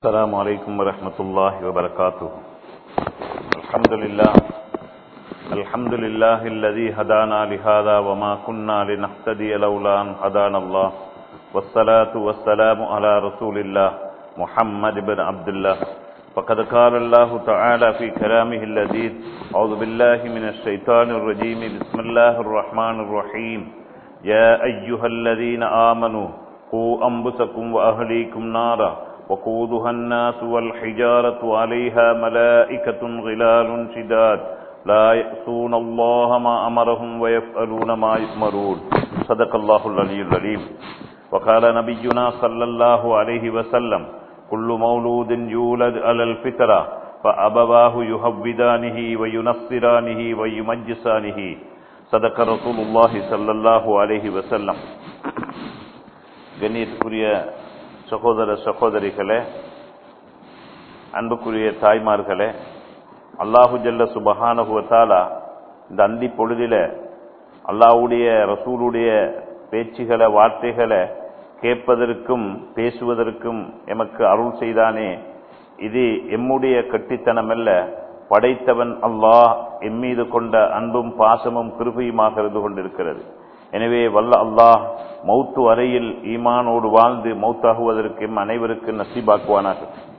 السلام عليكم ورحمة الله وبركاته الحمد لله الحمد لله الذي هدانا لهذا وما كنا لنهتدي لولا أن هدانا الله والصلاة والسلام على رسول الله محمد بن عبد الله فقد قال الله تعالى في كلامه اللذيذ أعوذ بالله من الشيطان الرجيم بسم الله الرحمن الرحيم يا أيها الذين آمنوا قوا أنفسكم وأهليكم نارا وقودها الناس والحجارة عليها ملائكة غلال شداد لا يأسون الله ما أمرهم ويفعلون ما يؤمرون صدق الله العلي العليم وقال نبينا صلى الله عليه وسلم كل مولود يولد على الفطرة فأبواه يهودانه وينصرانه ويمجسانه صدق رسول الله صلى الله عليه وسلم கண்ணியத்துக்குரிய சகோதர சகோதரிகளே அன்புக்குரிய தாய்மார்களே அல்லாஹு ஜல்ல சுபஹானகுவத்தாலா இந்த அந்தி பொழுதில அல்லாஹுடைய ரசூலுடைய பேச்சுகளை வார்த்தைகளை கேட்பதற்கும் பேசுவதற்கும் எமக்கு அருள் செய்தானே இது எம்முடைய கட்டித்தனம் அல்ல படைத்தவன் அல்லாஹ் எம்மீது கொண்ட அன்பும் பாசமும் கிருபையுமாக இருந்து கொண்டிருக்கிறது எனவே வல்ல அல்லாஹ் மௌத்து அறையில் ஈமானோடு வாழ்ந்து மௌத்தாகுவதற்கு எம் அனைவருக்கு நசீபாக்குவானாக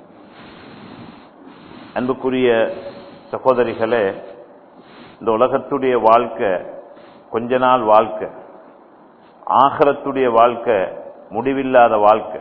அன்புக்குரிய சகோதரிகளே இந்த உலகத்துடைய வாழ்க்கை கொஞ்ச நாள் வாழ்க்கை ஆகரத்துடைய வாழ்க்கை முடிவில்லாத வாழ்க்கை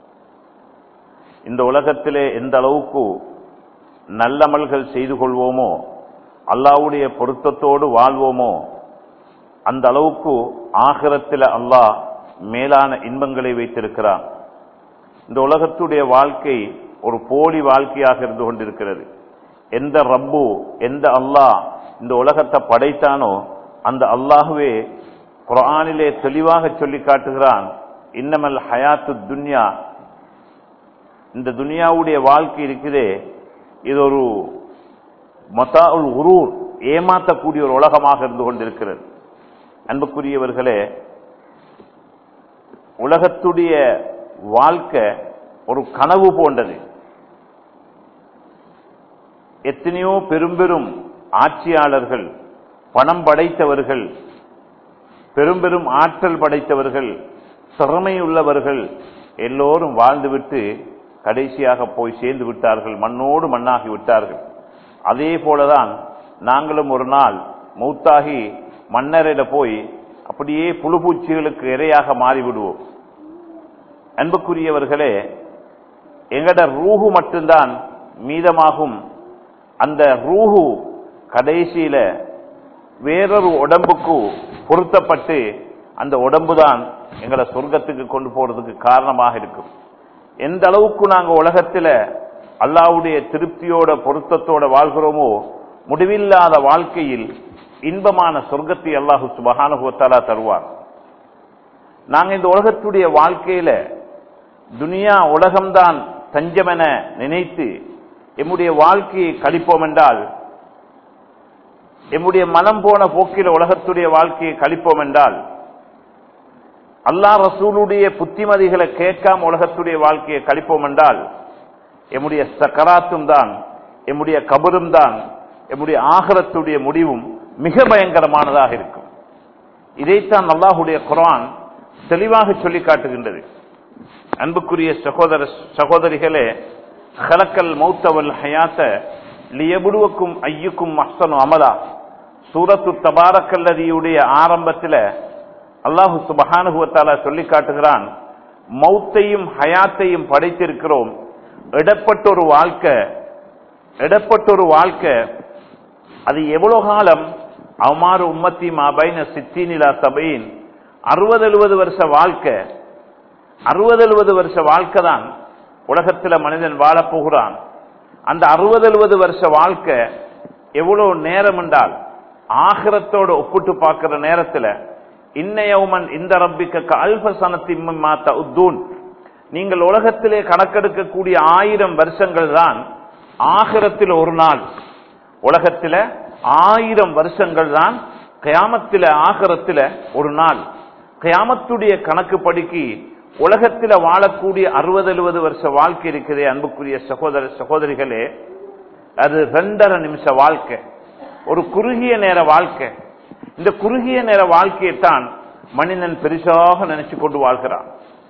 இந்த உலகத்திலே எந்த அளவுக்கு நல்லமல்கள் செய்து கொள்வோமோ அல்லாவுடைய பொருத்தத்தோடு வாழ்வோமோ அந்த அளவுக்கு ஆகிரத்தில் அல்லாஹ் மேலான இன்பங்களை வைத்திருக்கிறான் இந்த உலகத்துடைய வாழ்க்கை ஒரு போலி வாழ்க்கையாக இருந்து கொண்டிருக்கிறது எந்த ரப்பு எந்த அல்லாஹ் இந்த உலகத்தை படைத்தானோ அந்த அல்லாஹுவே குரானிலே தெளிவாக சொல்லி காட்டுகிறான் இன்னமல் ஹயாத்து துன்யா இந்த துனியாவுடைய வாழ்க்கை இருக்குதே இது ஒரு மதா உல் உரூர் ஏமாற்றக்கூடிய ஒரு உலகமாக இருந்து கொண்டிருக்கிறது அன்புக்குரியவர்களே உலகத்துடைய வாழ்க்கை ஒரு கனவு போன்றது எத்தனையோ பெரும் பெரும் ஆட்சியாளர்கள் பணம் படைத்தவர்கள் பெரும் பெரும் ஆற்றல் படைத்தவர்கள் திறமையுள்ளவர்கள் எல்லோரும் வாழ்ந்துவிட்டு கடைசியாக போய் சேர்ந்து விட்டார்கள் மண்ணோடு மண்ணாகி விட்டார்கள் அதே போலதான் நாங்களும் ஒரு நாள் மௌத்தாகி மன்னரிட போய் அப்படியே புழுபூச்சிகளுக்கு இரையாக மாறிவிடுவோம் அன்புக்குரியவர்களே எங்கட ரூஹு மட்டும்தான் மீதமாகும் அந்த ரூஹு கடைசியில வேறொரு உடம்புக்கு பொருத்தப்பட்டு அந்த உடம்பு தான் எங்களை சொர்க்கத்துக்கு கொண்டு போறதுக்கு காரணமாக இருக்கும் எந்த அளவுக்கு நாங்க உலகத்துல அல்லாவுடைய திருப்தியோட பொருத்தத்தோட வாழ்கிறோமோ முடிவில்லாத வாழ்க்கையில் இன்பமான சொர்க்கத்தை அல்லாஹு சுபகானுபவத்தாலா தருவார் நாங்க இந்த உலகத்துடைய வாழ்க்கையில துனியா உலகம்தான் தஞ்சமென நினைத்து எம்முடைய வாழ்க்கையை கழிப்போம் என்றால் எம்முடைய மனம் போன போக்கில உலகத்துடைய வாழ்க்கையை கழிப்போம் என்றால் அல்லா ரசூலுடைய புத்திமதிகளை கேட்காம உலகத்துடைய வாழ்க்கையை கழிப்போம் என்றால் எம்முடைய சக்கராத்தும் தான் எம்முடைய கபரும் தான் எம்முடைய ஆகரத்துடைய முடிவும் மிக பயங்கரமானதாக இருக்கும் இதைத்தான் அல்லாஹுடைய குரான் தெளிவாக சொல்லி காட்டுகின்றது அன்புக்குரிய சகோதர சகோதரிகளே ஹலக்கல் மௌத்தவல் ஹயாத்த லியபுடுவக்கும் ஐயுக்கும் மஸ்தனு அமலா சூரத்து தபாரக்கல்லதியுடைய ஆரம்பத்தில் அல்லாஹு சுபஹானுகுவத்தால சொல்லி காட்டுகிறான் மௌத்தையும் ஹயாத்தையும் படைத்திருக்கிறோம் இடப்பட்ட ஒரு வாழ்க்கை இடப்பட்ட ஒரு வாழ்க்கை அது எவ்வளவு காலம் அவமாறு உம்மத்தி மாபைன சித்தினிலா சபையின் அறுபது எழுபது வருஷ வாழ்க்கை அறுபது எழுபது வருஷ வாழ்க்கை தான் உலகத்துல மனிதன் வாழப்போகிறான் அந்த அறுபது எழுபது வருஷ வாழ்க்கை எவ்வளவு நேரம் என்றால் ஆகிரத்தோடு ஒப்பிட்டு பார்க்கிற நேரத்துல இன்னயவுமன் இந்த ரப்பிக்க அல்ப சனத்தின் மாத்த உத்தூன் நீங்கள் உலகத்திலே கணக்கெடுக்கக்கூடிய ஆயிரம் வருஷங்கள் தான் ஆகிரத்தில் ஒரு நாள் உலகத்தில ஆயிரம் வருஷங்கள் தான் கயாமத்தில ஆகரத்தில ஒரு நாள் கயாமத்துடைய கணக்கு படிக்கு உலகத்தில் வாழக்கூடிய அறுபது எழுபது வருஷ வாழ்க்கை இருக்கிறே அன்புக்குரிய சகோதர சகோதரிகளே அது ரெண்டரை நிமிஷ வாழ்க்கை ஒரு குறுகிய நேர வாழ்க்கை இந்த குறுகிய நேர வாழ்க்கையை தான் மனிதன் பெருசாக நினைச்சு கொண்டு வாழ்கிறான்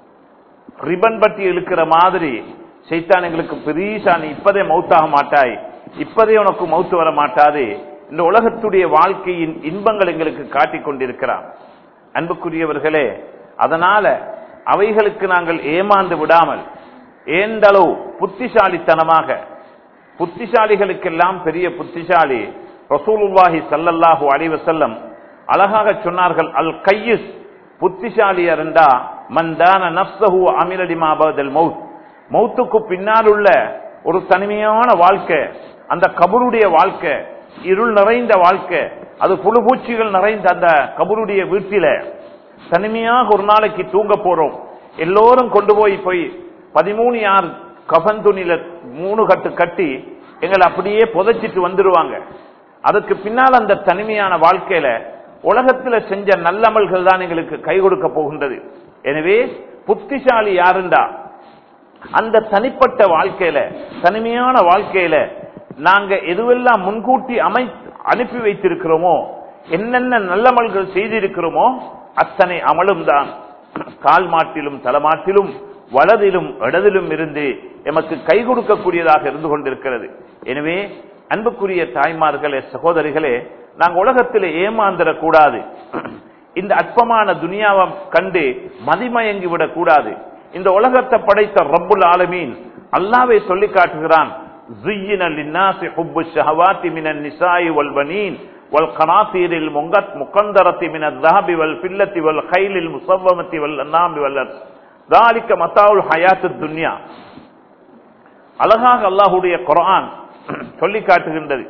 ரிபன் பட்டி இழுக்கிற மாதிரி சைத்தான் எங்களுக்கு பெரியசா நீ இப்பதே மௌத்தாக மாட்டாய் இப்பதே உனக்கு மௌத்து வர மாட்டாது இந்த உலகத்துடைய வாழ்க்கையின் இன்பங்கள் எங்களுக்கு காட்டிக் கொண்டிருக்கிறான் அன்புக்குரியவர்களே அதனால அவைகளுக்கு நாங்கள் ஏமாந்து விடாமல் ஏந்தளவு புத்திசாலித்தனமாக புத்திசாலிகளுக்கெல்லாம் பெரிய புத்திசாலி ரசூலுல்லாஹி சல்லல்லாஹு அலைஹி வஸல்லம் அழகாக சொன்னார்கள் அல் கையிஸ் புத்திசாலி அரண்டா மந்தான நப்சஹு அமிலடிமா பதல் மவுத் மௌத்துக்கு பின்னால் உள்ள ஒரு தனிமையான வாழ்க்கை அந்த கபருடைய வாழ்க்கை இருள் நிறைந்த வாழ்க்கை அது புழுபூச்சிகள் நிறைந்த அந்த கபருடைய வீட்டில தனிமையாக ஒரு நாளைக்கு தூங்க போறோம் எல்லோரும் கொண்டு போய் போய் பதிமூணு யார் கபன் துணியில மூணு கட்டு கட்டி எங்களை அப்படியே புதைச்சிட்டு வந்துருவாங்க அதுக்கு பின்னால் அந்த தனிமையான வாழ்க்கையில உலகத்துல செஞ்ச நல்லமல்கள் தான் எங்களுக்கு கை கொடுக்க போகின்றது எனவே புத்திசாலி யாருண்டா அந்த தனிப்பட்ட வாழ்க்கையில தனிமையான வாழ்க்கையில நாங்க எதுவெல்லாம் முன்கூட்டி அமை அனுப்பி வைத்திருக்கிறோமோ என்னென்ன நல்லமல்கள் செய்திருக்கிறோமோ அத்தனை அமலும் தான் கால் மாட்டிலும் தலைமாட்டிலும் வலதிலும் இடதிலும் இருந்து எமக்கு கை கொடுக்கக்கூடியதாக இருந்து கொண்டிருக்கிறது எனவே அன்புக்குரிய தாய்மார்களே சகோதரிகளே நாங்க உலகத்தில் ஏமாந்திரக் கூடாது இந்த அற்பமான துனியாவை கண்டு மதிமயங்கி விடக் கூடாது இந்த உலகத்தை படைத்த ரப்புல் ஆலமீன் அல்லாவே சொல்லி காட்டுகிறான் زين للناس حب الشهوات من النساء والبنين والقناطير المقنطرة من الذهب والفلة والخيل المصومة والأنعام والأرض ذلك متاع الحياة الدنيا அழகாக அல்லாஹுடைய குரான் சொல்லி காட்டுகின்றது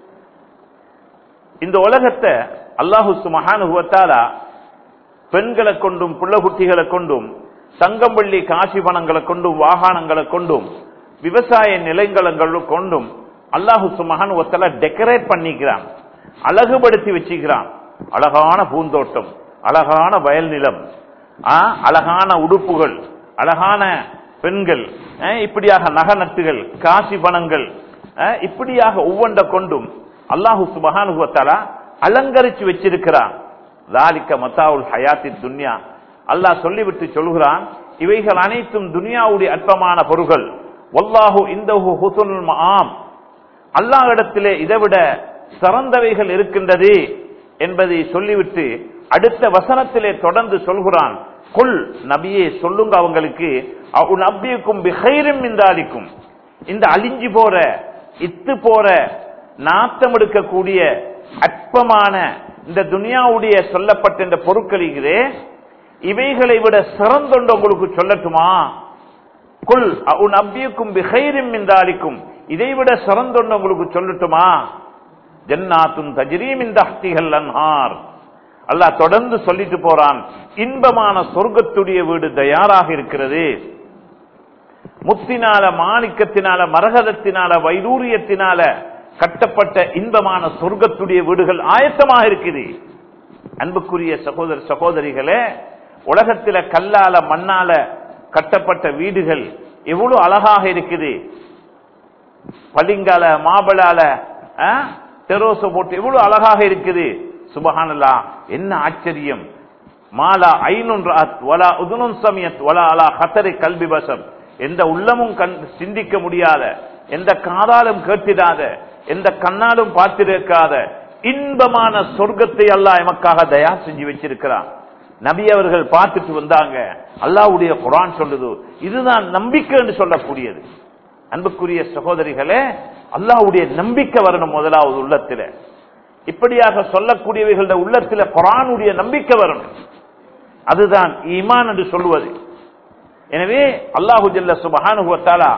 இந்த உலகத்தை அல்லாஹு சுமஹானுவத்தாலா பெண்களை கொண்டும் குட்டிகளை கொண்டும் தங்கம்பள்ளி காசி பணங்களை கொண்டும் வாகனங்களை கொண்டும் விவசாய நிலங்களை கொண்டும் அல்லாஹு சுமஹானுவத்தாலா டெக்கரேட் பண்ணிக்கிறான் அழகுபடுத்தி வச்சுக்கிறான் அழகான பூந்தோட்டம் அழகான வயல் நிலம் அழகான உடுப்புகள் அழகான பெண்கள் இப்படியாக நகநட்டுகள் காசி பணங்கள் இப்படியாக ஒவ்வொன்ற கொண்டும் அல்லாஹு சுபகானுவத்தாலா அலங்கரிச்சு வச்சிருக்கிறான் தாலிக்க மத்தாவுல் ஹயாத்தி துன்யா அல்லாஹ் சொல்லிவிட்டு சொல்கிறான் இவைகள் அனைத்தும் துனியாவுடைய அற்பமான பொருள்கள் வல்லாஹு இந்த ஆம் அல்லாஹ் இடத்திலே இதைவிட சிறந்தவைகள் இருக்கின்றது என்பதை சொல்லிவிட்டு அடுத்த வசனத்திலே தொடர்ந்து சொல்கிறான் குல் நபியே சொல்லுங்க அவங்களுக்கு நபியக்கும் பிகைரும் இந்தாலிக்கும் இந்த அழிஞ்சு போற இத்து போற நாத்தம் எடுக்கக்கூடிய அற்பமான இந்த துனியாவுடைய சொல்லப்பட்ட இந்த பொருட்களிலே இவைகளை விட சிறந்தொண்டு உங்களுக்கு சொல்லட்டுமா குல் உன் அப்பியக்கும் பிகைரும் இந்தாலிக்கும் இதை விட சிறந்தொண்டு உங்களுக்கு சொல்லட்டுமா ஜன்னாத்தும் தஜ்ரீம் இந்த அஹ்திகள் அன்ஹார் அல்லாஹ் தொடர்ந்து சொல்லிட்டு போறான் இன்பமான சொர்க்கத்துடைய வீடு தயாராக இருக்கிறது முத்தினால மாணிக்கத்தினால மரகதத்தினால வைடூரியத்தினால கட்டப்பட்ட இன்பமான சொர்க்கத்துடைய வீடுகள் ஆயத்தமாக இருக்குது அன்புக்குரிய சகோதர சகோதரிகளே உலகத்தில கல்லால மண்ணால கட்டப்பட்ட வீடுகள் எவ்வளவு அழகாக இருக்குது பளிங்கால மாபலால தெரோச போட்டு எவ்வளவு அழகாக இருக்குது சுபஹானல்லா என்ன ஆச்சரியம் மாலா ஐநுன் வலா உதுனும் சமியத் வலா அலா ஹத்தரை கல்வி வசம் எந்த உள்ளமும் கண் சிந்திக்க முடியாத எந்த காதாலும் கேட்டிடாத எந்த கண்ணாலும் பார்த்திருக்காத இன்பமான சொர்க்கத்தை அல்லாஹ் எமக்காக தயா செஞ்சு வச்சிருக்கிறான் நபி அவர்கள் பார்த்துட்டு வந்தாங்க அல்லாவுடைய குரான் சொல்லுது இதுதான் நம்பிக்கை என்று சொல்லக்கூடியது அன்புக்குரிய சகோதரிகளே அல்லாவுடைய நம்பிக்கை வரணும் முதலாவது உள்ளத்தில இப்படியாக சொல்லக்கூடியவைகள உள்ளத்தில குரானுடைய நம்பிக்கை வரணும் அதுதான் ஈமான் என்று சொல்லுவது எனவே அல்லாஹு ஜல்ல சுபஹானுவத்தாலா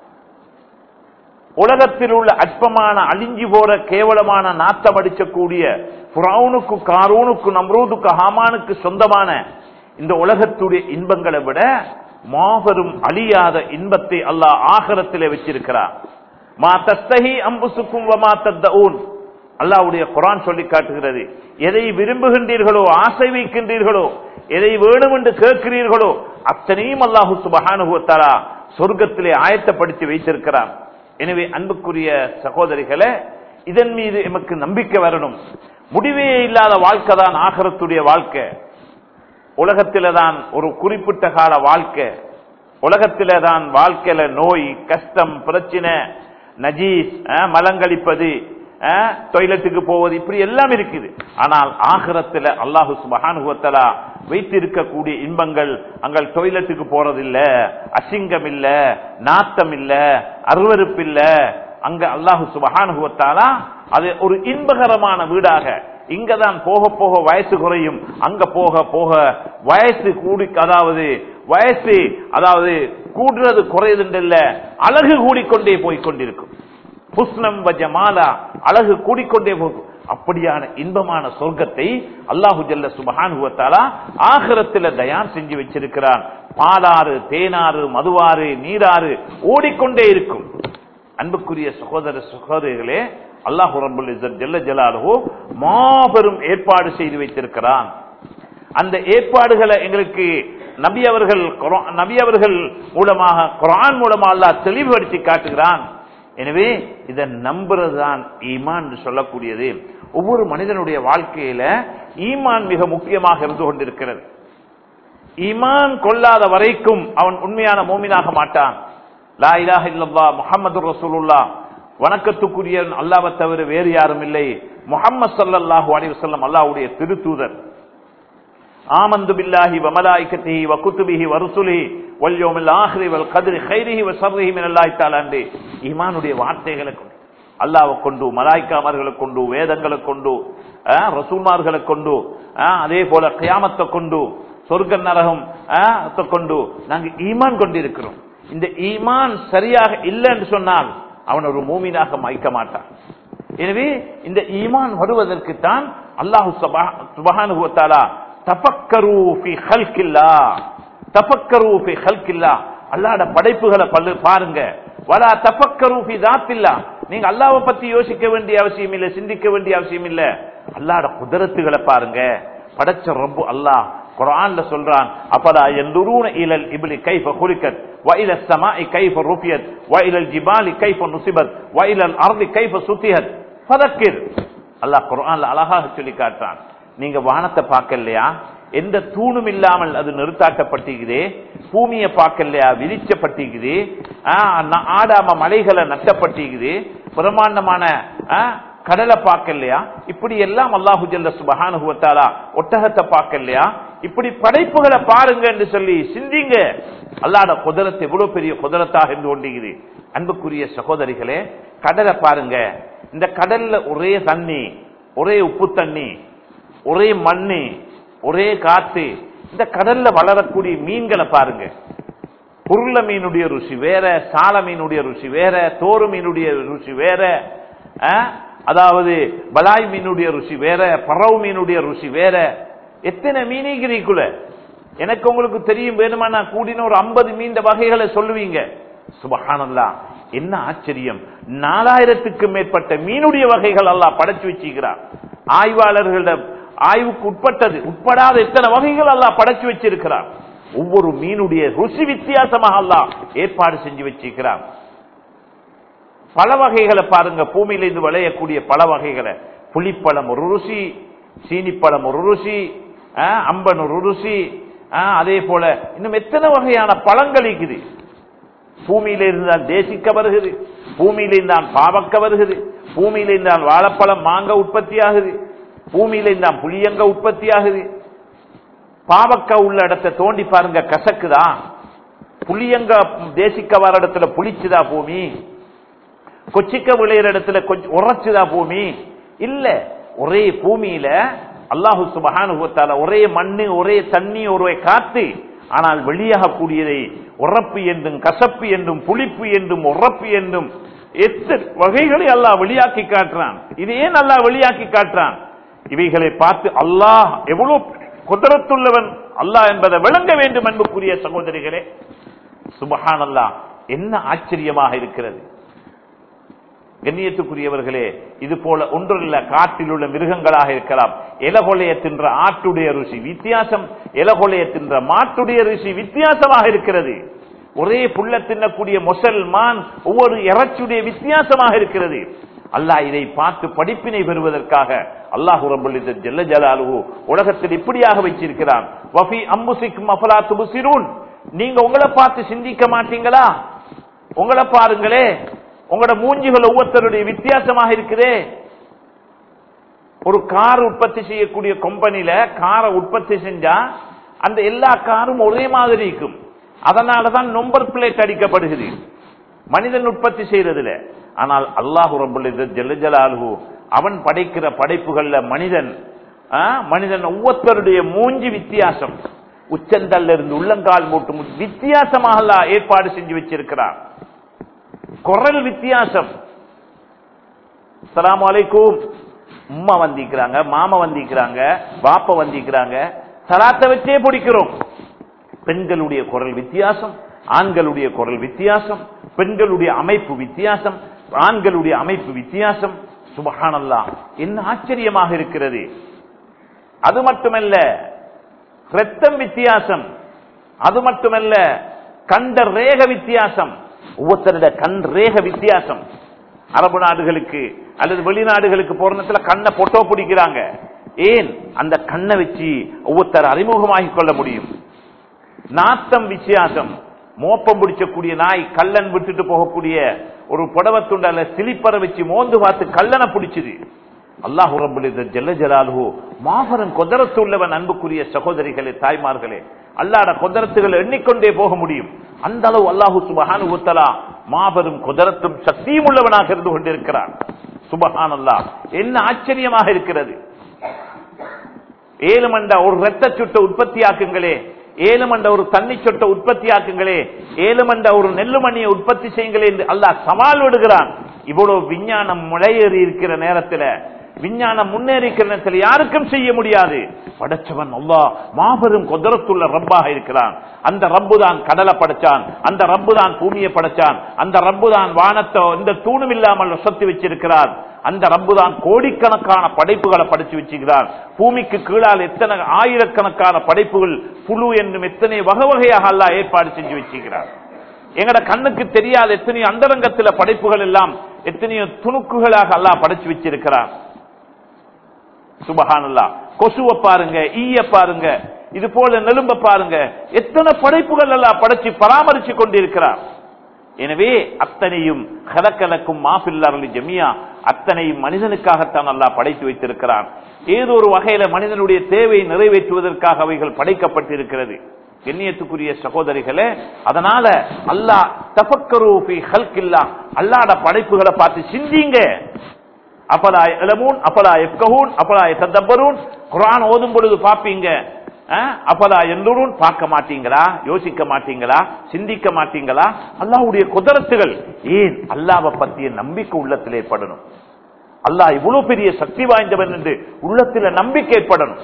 உலகத்தில் உள்ள அற்பமான அழிஞ்சி போற கேவலமான நாத்தம் அடிக்கக்கூடிய புறவுனுக்கு காரூனுக்கு நம்ரூதுக்கு ஹாமானுக்கு சொந்தமான இந்த உலகத்துடைய இன்பங்களை விட மாபெரும் அழியாத இன்பத்தை அல்லாஹ் ஆகரத்திலே வச்சிருக்கிறார் மா தஸ்தஹி அம்புசுக்கும் வமா தத்தூன் அல்லாவுடைய குரான் சொல்லி காட்டுகிறது எதை விரும்புகின்றீர்களோ ஆசை வைக்கின்றீர்களோ எதை வேணும் என்று கேட்கிறீர்களோ அத்தனையும் அல்லாஹு சுபஹானுவத்தாரா சொர்க்கத்திலே ஆயத்தப்படுத்தி வைத்திருக்கிறான் எனவே அன்புக்குரிய சகோதரிகளே இதன் மீது எமக்கு நம்பிக்கை வரணும் முடிவே இல்லாத வாழ்க்கை தான் ஆகரத்துடைய வாழ்க்கை உலகத்தில தான் ஒரு குறிப்பிட்ட கால வாழ்க்கை உலகத்தில தான் வாழ்க்கையில நோய் கஷ்டம் பிரச்சனை நஜீஸ் அஹ், மலங்கழிப்பது அஹ், டொய்லெட்டுக்கு போவது இப்படி எல்லாம் இருக்குது ஆனால் ஆகிரத்துல அல்லாஹு சுபஹானுவத்தலா வைத்திருக்கக்கூடிய இன்பங்கள் அங்கள் டொய்லெட்டுக்கு போறதில்ல அசிங்கம் இல்ல நாத்தம் இல்ல அருவருப்பு இல்ல அங்க அல்லாஹு சுபஹானுவத்தாலா அது ஒரு இன்பகரமான வீடாக இங்கதான் போக போக வயசு குறையும் அங்க போக போக வயசு கூடி அதாவது வயசு அதாவது கூடுறது குறையுதுன்றல்ல அழகு கூடிக்கொண்டே போய் கொண்டிருக்கும் புஸ்னம் வஜமாலா அழகு கூடிக்கொண்டே போகும் அப்படியான இன்பமான சொர்க்கத்தை அல்லாஹு ஜல்ல சுபஹானுவத்தாலா ஆகிரத்தில் தயார் செஞ்சு வச்சிருக்கிறான் பாலாறு தேனாறு மதுவாறு நீராறு ஓடிக்கொண்டே இருக்கும் அன்புக்குரிய சகோதர சகோதரிகளே அல்லாஹு ரபுல் இஸ்ஸத் ஜல்ல ஜலாலுஹு மாபெரும் ஏற்பாடு செய்து வைத்திருக்கிறான் அந்த ஏற்பாடுகளை எங்களுக்கு நபி அவர்கள் குர்ஆ- நபி அவர்கள் மூலமாக குர்ஆன் மூலமா அல்லாஹ் தெளிவுபடுத்தி காட்டுகிறான் எனவே இதை நம்புறதுதான் ஈமான் என்று சொல்லக்கூடியது ஒவ்வொரு மனிதனுடைய வாழ்க்கையில ஈமான் மிக முக்கியமாக இருந்து கொண்டிருக்கிறது ஈமான் கொள்ளாத வரைக்கும் அவன் உண்மையான மோமினாக மாட்டான் லா இலாஹ இல்லல்லா முஹம்மது ரசூலுல்லாஹ் வணக்கத்துக்குரிய அல்லாவை தவிர வேறு யாரும் இல்லை முஹம்மது ஸல்லல்லாஹு அலைஹி வஸல்லம் அல்லாஹ்வுடைய திருத்தூதர் ஆமந்து பில்லாஹி வ மலாயிகத்திஹி வ குதுபிஹி வ ருசுலிஹி வல் யௌமில் ஆஹிரி வல் கத்ரி கைரிஹி வ ஷர்ரிஹி மினல்லாஹி தஆலா என்று ஈமானுடைய வார்த்தைகளை கொண்டு அல்லாஹ்வை கொண்டு மலாய்க்காமர்களை கொண்டு வேதங்களை கொண்டு அஹ், ரசூல்மார்களை கொண்டு அஹ், அதே போல கியாமத்தை கொண்டு சொர்க்க நரகம் அஹ், த்தை கொண்டு நாங்க ஈமான் கொண்டிருக்கிறோம் இந்த ஈமான் சரியாக இல்லை என்று சொன்னால் அவன் ஒரு மூமினாக மயக்க மாட்டான் எனவே இந்த ஈமான் வருவதற்கு தான் அல்லாஹு சுபஹானுஹு வ தஆலா தஃபக்கரு ஃபி ஹல்கில்லா தஃபக்கரு ஃபி ஹல்கில்லா அல்லாஹ்ட படைப்புகளை பல்லு பாருங்க வலா தஃபக்கரு ஃபி தாத்தில்லா நீங்க அல்லாஹ்வை பத்தி யோசிக்க வேண்டிய அவசியம் இல்ல சிந்திக்க வேண்டிய அவசியம் இல்ல அல்லாஹ்ட குதிரத்துகளை பாருங்க படைச்ச ரப்பு அல்லாஹ் குர்ஆன்ல சொல்றான் அப்பலா யந்துரூன இலல் இப்லி கைஃப குலிகத் வ இல ஸமாஇ கைஃப ருஃபியத் வ இலல் ஜிபாலி கைஃப நுசிபத் வ இலல் அர்தி கைஃப சுத்திஹத் ஃபதக்கிர் அல்லாஹ் குர்ஆன்ல அழகாக சொல்லி காட்டுறான் நீங்க வானத்தை பார்க்கலையா எந்த தூணும் இல்லாமல் அது நிறுத்தாட்டப்பட்டிருக்குதே பூமியை பார்க்கலையா விரிச்சப்பட்டிருக்குது ஆ, ந- ஆடாம மலைகளை நட்டப்பட்டிருக்குது பிரமாண்டமான ஆ, கடலை பார்க்கலையா இப்படி எல்லாம் அல்லாஹு ஜல்ல சுபஹானஹு வ தஆலா ஒட்டகத்தை பார்க்கலையா இப்படி படைப்புகளை பாருங்க என்று சொல்லி சிந்திங்க அல்லாஹ்ட குதிரத்து எவ்வளவு பெரிய குதிரத்தாக இருந்து கொண்டிருக்குது அன்புக்குரிய சகோதரிகளே கடலை பாருங்க இந்த கடல்ல ஒரே தண்ணி ஒரே உப்பு தண்ணி ஒரே மண்ணு ஒரே காத்து இந்த கடல்ல வளரக்கூடிய மீன்களை பாருங்க உருள மீனுடைய ருசி வேற சால மீனுடைய ருசி வேற தோறு மீனுடைய ருசி வேற ஆ? அதாவது பலாய் மீனுடைய ருசி வேற பறவு மீனுடைய ருசி வேற எத்தனை மீனிகிறீக்குள்ள எனக்கு உங்களுக்கு தெரியும் வேணுமா நான் கூடின ஒரு ஐம்பது மீன் வகைகளை சொல்லுவீங்க சுபஹானல்லா என்ன ஆச்சரியம் நாலாயிரத்துக்கு மேற்பட்ட மீனுடைய வகைகள் அல்லாஹ் படைச்சு வச்சிருக்கிறார் ஆய்வாளர்களிடம் ஆய்வுக்கு உட்பட்டது உட்படாத எத்தனை வகைகள் அல்லாஹ் படைச்சு வச்சிருக்கிறார் ஒவ்வொரு மீனுடைய ருசி வித்தியாசமாக அல்லாஹ் ஏற்பாடு செஞ்சு வச்சிருக்கிறார் பல வகைகளை பாருங்க பூமியில இருந்து விளையக்கூடிய பல வகைகளை புளிப்பழம் ஒரு ருசி சீனிப்பழம் ஒரு ருசி ஆ, அம்பன் ஒரு ருசி ஆ, அதே போல இன்னும் எத்தனை வகையான பழங்கள் இருக்குது பூமியில இருந்தால் தேசிக்க வருகிறது பூமியில இருந்தால் பாவக்க வருகிறது பூமியில இருந்தால் வாழைப்பழம் மாங்க உற்பத்தி ஆகுது பூமியில இருந்தால் புளியங்க உற்பத்தி ஆகுது பாவக்க உள்ள இடத்தை தோண்டி பாருங்க கசக்குதா புளியங்க தேசிக்க வர இடத்துல புளிச்சுதா பூமி கொச்சிக்க விளையிற இடத்துல கொஞ்சம் உரைச்சுதா பூமி இல்ல ஒரே பூமியில அல்லாஹு சுபஹானுவத்தால ஒரே மண்ணு ஒரே தண்ணி ஒரே காத்து ஆனால் வெளியாக கூடியதை உறப்பு என்றும் கசப்பு என்றும் புளிப்பு என்றும் உறப்பு என்றும் எத்தனை வகைகளை அல்லாஹ் வெளியாக்கி காட்டுறான் இது ஏன் அல்லாஹ் வெளியாக்கி காட்டுறான் இவைகளை பார்த்து அல்லாஹ் எவ்வளவு குதிரத்துள்ளவன் அல்லாஹ் என்பதை விளங்க வேண்டும் அன்புக்குரிய சகோதரிகளே சுபஹான் அல்லாஹ் என்ன ஆச்சரியமாக இருக்கிறது கண்ணியத்துக்குரியவர்களே இது போல ஒன்றுள்ள காட்டில் உள்ள மிருகங்களாக இருக்கலாம் இலகொலைய தின்ற ஆட்டுடைய ருசி வித்தியாசம் இலகொலைய தின்ற மாட்டுடைய ருசி வித்தியாசமாக இருக்கிறது ஒரே புல்ல தின்னக்கூடிய முசல்மான் ஒவ்வொரு இறைச்சியுடைய வித்தியாசமாக இருக்கிறது அல்லாஹ் இதை பார்த்து படிப்பினை பெறுவதற்காக அல்லாஹு ரபுல் ஜல்ல ஜலாலுஹு உலகத்தில் இப்படியாக வச்சிருக்கிறான் வஃபி அம்புசிக்கும் அஃபலா துபுசிரூன் நீங்க உங்களை பார்த்து சிந்திக்க மாட்டீங்களா உங்களை பாருங்களே உங்களோட மூஞ்சிகள் ஒவ்வொருத்தருடைய வித்தியாசமாக இருக்குதே ஒரு கார் உற்பத்தி செய்யக்கூடிய கம்பெனில காரை உற்பத்தி செஞ்சா அந்த எல்லா காரும் ஒரே மாதிரி இருக்கும் அதனாலதான் நம்பர் பிளேட் அடிக்கப்படுகிறது மனிதன் உற்பத்தி செய்யறதுல ஆனால் அல்லாஹு ரபுல் ஜெல்லஜலாலு அவன் படைக்கிற படைப்புகள்ல மனிதன் ஆ, மனிதன் ஒவ்வொருத்தருடைய மூஞ்சி வித்தியாசம் உச்சந்தல்ல இருந்து உள்ளங்கால் மூட்டு வித்தியாசமாக அல்லாஹ் ஏற்பாடு செஞ்சு வச்சிருக்கிறான் குரல் வித்தியாசம் அஸ்ஸலாமு அலைக்கும் உம்மா வந்திக்கிறாங்க மாமா வந்திக்கிறாங்க பாப்பா வந்திக்கிறாங்க சலாத்தை வச்சே பிடிக்கிறோம் பெண்களுடைய குரல் வித்தியாசம் ஆண்களுடைய குரல் வித்தியாசம் பெண்களுடைய அமைப்பு வித்தியாசம் ஆண்களுடைய அமைப்பு வித்தியாசம் சுபஹானல்லாஹ் என்ன ஆச்சரியமாக இருக்கிறது அது மட்டுமல்ல ரத்தம் வித்தியாசம் அது மட்டுமல்ல கண்ட ரேக வித்தியாசம் ஒவ்வொருத்தருடைய கண் ரேக வித்தியாசம் அரபு நாடுகளுக்கு அல்லது வெளிநாடுகளுக்கு போற நேரத்துல கண்ணை பொட்டோ பிடிக்கிறாங்க ஏன் அந்த கண்ணை வச்சு ஒவ்வொருத்தர் அறிமுகமாகிக் கொள்ள முடியும் நாத்தம் வித்தியாசம் மோப்பம் பிடிச்சக்கூடிய நாய் கல்லன் விட்டுட்டு போகக்கூடிய ஒரு புடவத்துண்டால சிலிப்பரை வச்சு மோந்து பார்த்து கல்லனை பிடிச்சது அல்லாஹு ரபுல் ஜல்ல ஜலாலுஹு மாபெரும் கொதரத்து உள்ளவன் அன்புக்குரிய சகோதரிகளே தாய்மார்களே அல்லாட கொதரத்துகளை எண்ணிக்கொண்டே போக முடியும் அந்த அளவு அல்லாஹு சுபஹானு உத்தலா மாபெரும் கொதரத்தும் சக்தியும் உள்ளவனாக இருந்து கொண்டிருக்கிறான் சுபஹான் அல்லாஹ் என்ன ஆச்சரியமாக இருக்கிறது ஏழு மண்ட ஒரு ரத்த சுட்ட உற்பத்தி ஆக்குங்களே ஏழு மண்ட ஒரு தண்ணி சொட்ட உற்பத்தி ஆக்குங்களே ஏழு மண்ட ஒரு நெல்லு மணியை உற்பத்தி செய்யுங்களே என்று அல்லாஹ் சவால் விடுகிறான் இவ்வளவு விஞ்ஞானம் முளையேறி இருக்கிற நேரத்தில் விஞ்ஞானம் முன்னேறி இருக்கிற நேரத்தில் யாருக்கும் செய்ய முடியாது படைச்சவன் அல்லாஹ் மாபெரும் குதிரத்துள்ள ரப்பாக இருக்கிறான் அந்த ரப்பு தான் கடலை படைச்சான் அந்த ரப்பு தான் பூமியை படைச்சான் அந்த ரப்பு தான் வானத்தை இந்த தூணும் இல்லாமல் சொத்தி வச்சிருக்கிறார் அந்த ரப்பு தான் கோடிக்கணக்கான படைப்புகளை படைச்சு வச்சுக்கிறார் பூமிக்கு கீழால் எத்தனை ஆயிரக்கணக்கான படைப்புகள் புழு என்னும் எத்தனை வகை வகையாக அல்லாஹ் ஏற்பாடு செஞ்சு வச்சுக்கிறார் எங்கட கண்ணுக்கு தெரியாத எத்தனையோ அந்தரங்கத்தில படைப்புகள் எல்லாம் எத்தனையோ துணுக்குகளாக அல்லாஹ் படைச்சு வச்சிருக்கிறார் சுபஹானல்லா கொசுவை பாருங்க ஈய பாருங்க இது போல நெலும்ப பாருங்க எத்தனை படைப்புகள் எல்லாம் படைச்சு பராமரிச்சு கொண்டிருக்கிறார் எனவே அத்தனையும் கலக்கலக்கும் மாபில்லாரலி ஜமியா அத்தனையும் மனிதனுக்காகத்தான் அல்லாஹ் படைத்து வைத்திருக்கிறான் ஏதோ ஒரு வகையில மனிதனுடைய தேவையை நிறைவேற்றுவதற்காக அவைகள் படைக்கப்பட்டிருக்கிறது கண்ணியத்துக்குரிய சகோதரிகளே அதனால அல்லாஹ் தபக்கரூபி ஹல்கில்லா அல்லாட படைப்புகளை பார்த்து சிந்திங்க அப்பலா இளமூன் அப்பலா எஃப்கஹூன் அப்பலா தத்தப்பரூன் குரான் ஓதும் பொழுது பாப்பீங்க அப்பலா எல்லோரும் பார்க்க மாட்டீங்களா யோசிக்க மாட்டீங்களா சிந்திக்க மாட்டீங்களா அல்லாஹ்வுடைய குதரத்துகள் ஏன் அல்லாவை பற்றிய நம்பிக்கை உள்ளத்தில் ஏற்படணும் அல்லாஹ் இவ்வளவு பெரிய சக்தி வாய்ந்தவன் என்று உள்ளத்தில் நம்பிக்கை ஏற்படணும்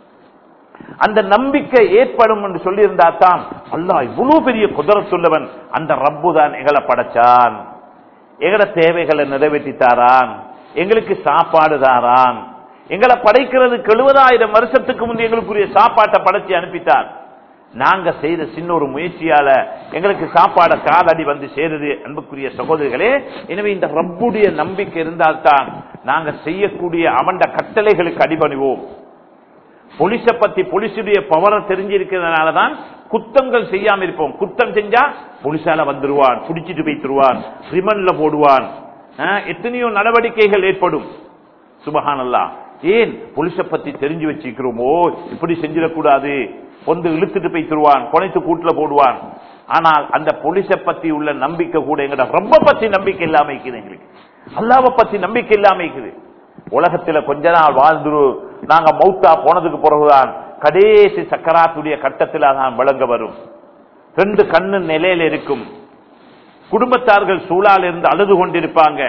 அந்த நம்பிக்கை ஏற்படும் என்று சொல்லியிருந்தா தான் அல்லாஹ் இவ்வளவு பெரிய குதிரத்துள்ளவன் அந்த ரப்பு தான் எங்களை படைச்சான் எங்கட தேவைகளை நிறைவேற்றி தாரான் எங்களுக்கு சாப்பாடு தாரான் எங்களை படைக்கிறதுக்கு எழுபதாயிரம் வருஷத்துக்கு முந்தைய எங்களுக்குரிய சாப்பாட்டை படைச்சு அனுப்பித்தார் நாங்க செய்த சின்ன ஒரு முயற்சியால எங்களுக்கு சாப்பாட காலடி வந்து சேருது அன்புக்குரிய சகோதரிகளே எனவே இந்த ரப்புடைய நம்பிக்கை இருந்தால்தான் நாங்க செய்யக்கூடிய அவண்ட கட்டளைகளுக்கு அடிபணிவோம் போலீஸ பத்தி போலீஸுடைய பவரை தெரிஞ்சிருக்கிறதுனாலதான் குத்தங்கள் செய்யாம இருப்போம் குத்தம் செஞ்சா போலீஸால வந்துருவான் புடிச்சிட்டு போய்த்துருவான் ரிமன்ல போடுவான் ஆஹ், எத்தனையோ நடவடிக்கைகள் ஏற்படும் சுபஹானல்லா ஏன் போலீஸ பத்தி தெரிஞ்சு வச்சுக்கிறோமோ இப்படி செஞ்சிடக்கூடாது வந்து இழுத்துட்டு போய்த்துருவான் கொனைத்து கூட்டுல போடுவான் ஆனால் அந்த போலீஸ பத்தி உள்ள நம்பிக்கை கூட எங்கட ரொம்ப பத்தி நம்பிக்கை இல்லாம இருக்குது எங்களுக்கு அல்லாவை பத்தி நம்பிக்கை இல்லாம இருக்குது உலகத்துல கொஞ்ச நாள் வாழ்ந்துரு நாங்க மௌத்தா போனதுக்கு பிறகுதான் கடைசி சக்கராத்துடைய கட்டத்தில் தான் விளங்க வரும் ரெண்டு கண்ணு நிலையில இருக்கும் குடும்பத்தார்கள் சூழால் இருந்து அழுது கொண்டிருப்பாங்க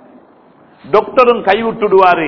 டாக்டரும் கைவிட்டுடுவாரு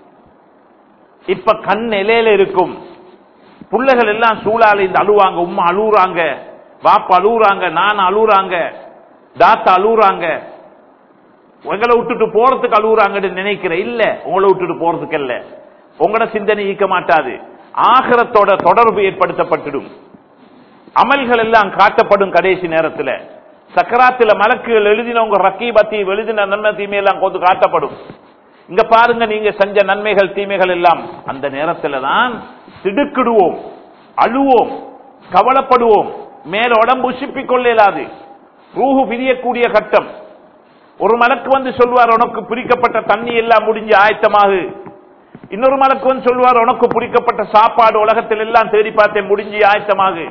இப்ப கண் நிலையில இருக்கும் பிள்ளைகள் எல்லாம் சூழால இருந்து அழுவாங்க உம்மா அழுகுறாங்க பாப்பா அழுகுறாங்க நான் அழுகுறாங்க தாத்தா அழுகுறாங்க உங்களை விட்டுட்டு போறதுக்கு அழுகுறாங்கன்னு நினைக்கிற இல்ல உங்களை விட்டுட்டு போறதுக்கு இல்ல உங்களோட சிந்தனை ஈக்க மாட்டாது ஆகரத்தோட தொடர்பு ஏற்படுத்தப்பட்டுடும் அமல்கள் எல்லாம் காட்டப்படும் கடைசி நேரத்துல சக்கராத்துல மலக்குகள் எழுதினவங்க ரக்கீபத்தி எழுதின நன்மை தீமை எல்லாம் கொண்டு காட்டப்படும் இங்க பாருங்க நீங்க செஞ்ச நன்மைகள் தீமைகள் எல்லாம் அந்த நேரத்துல தான் திடுக்கிடுவோம் அழுவோம் கவலைப்படுவோம் மேல உடம்பு உசுப்பிக் கொள்ள இயலாது ரூஹு பிரியக்கூடிய கட்டம் ஒரு மலக்கு வந்து சொல்வார் உனக்கு பிரிக்கப்பட்ட தண்ணி எல்லாம் முடிஞ்சு ஆயத்தமாகு இன்னொரு மலக்கு வந்து சொல்வார் உனக்கு பிடிக்கப்பட்ட சாப்பாடு உலகத்தில் எல்லாம் தேடி பார்த்தேன் முடிஞ்சு ஆயத்தமாகு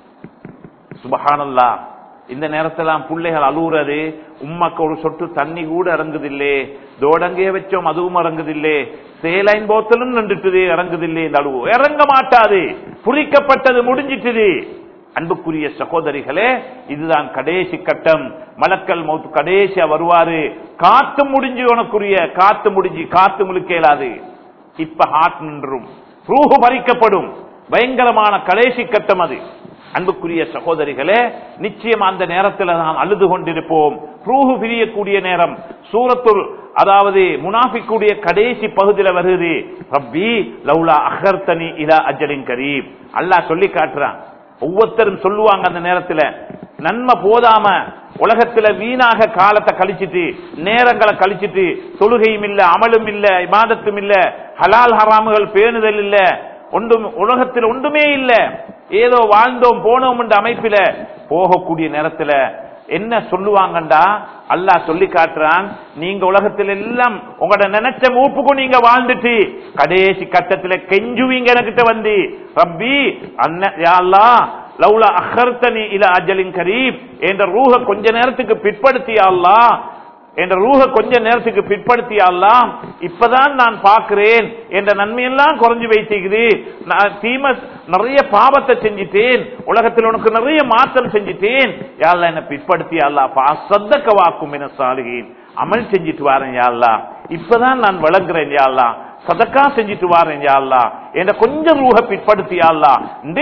சுபஹானல்லா இந்த நேரத்தில் பிள்ளைகள் அழுகுறது உம்மக்கு ஒரு சொட்டு தண்ணி கூட இறங்குதில்லே தோடங்கே வச்சோம் அதுவும் இறங்குதில்லே சேலைன் போத்தலும் நின்றுட்டுது இறங்குதில்லே இந்த அழுவு இறங்க மாட்டாது புரிக்கப்பட்டது முடிஞ்சிட்டுது அன்புக்குரிய சகோதரிகளே இதுதான் கடைசி கட்டம் மலக்கல் மௌத்து கடைசியா வருவாரு காத்து முடிஞ்சு உனக்குரிய காத்து முடிஞ்சு காத்து முழுக்கேலாது இப்ப ஹார்ட் நின்றும் ரூஹு பறிக்கப்படும் பயங்கரமான கடைசி கட்டம் அது அன்புக்குரிய சகோதரிகளே நிச்சயம் அந்த நேரத்தில் நாம் அழுது கொண்டிருப்போம் ரூஹு பிரியக்கூடிய நேரம் சூரத்துல் அதாவது முனாஃபிக்குடைய கடைசி பகுதியில் வருது ரப்பி லவ்லா அஹர்தனி இலா அஜலின் கரீம் அல்லாஹ் சொல்லி காட்டுறான் ஒவ்வொருத்தரும் சொல்லுவாங்க அந்த நேரத்துல நன்மை போதாம உலகத்துல வீணாக காலத்தை கழிச்சிட்டு நேரங்களை கழிச்சிட்டு தொழுகையும் இல்ல அமலும் இல்ல இமாதத்தும் இல்ல ஹலால் ஹராமுகள் பேணுதல் இல்ல ஒன்றும் உலகத்தில் ஒன்றுமே இல்ல ஏதோ வாழ்ந்தோம் போனோம் என்ற அமைப்பில போகக்கூடிய நேரத்துல என்ன சொல்லுவாங்கண்டா அல்லாஹ் சொல்லி காட்டுறான் நீங்க உலகத்தில் எல்லாம் உங்களோட நினைச்ச மூப்புக்கும் நீங்க வாழ்ந்துட்டு கடைசி கட்டத்துல கெஞ்சுவீங்க எனக்கிட்ட வந்து ரப்பி அண்ணன் யா அல்லாஹ் லவ்லா அஹர்தனி இல அஜலின் கரீப் என்ற ரூஹ கொஞ்ச நேரத்துக்கு பிற்படுத்தி அல்லாஹ் என்ற ரூஹ கொஞ்ச நேரத்துக்கு பிற்படுத்தி அல்லாம் இப்பதான் நான் பார்க்கிறேன் என்ற நன்மையெல்லாம் குறைஞ்சு வைத்திக்குது நான் தீம நிறைய பாவத்தை செஞ்சிட்டேன் உலகத்தில் உனக்கு நிறைய மாற்றம் செஞ்சிட்டேன் யாழ்லா என்ன பிற்படுத்தி அல்லா சத்தக்க வாக்கும் என சாலுகிறேன் அமல் செஞ்சிட்டு வாரேன் யாழ்லா இப்பதான் நான் வழங்குறேன் யாழ்லா சதக்கா செஞ்சிட்டு வாரேன் யாழ்லா என்ற கொஞ்சம் ரூஹ பிற்படுத்தி யாழ்லா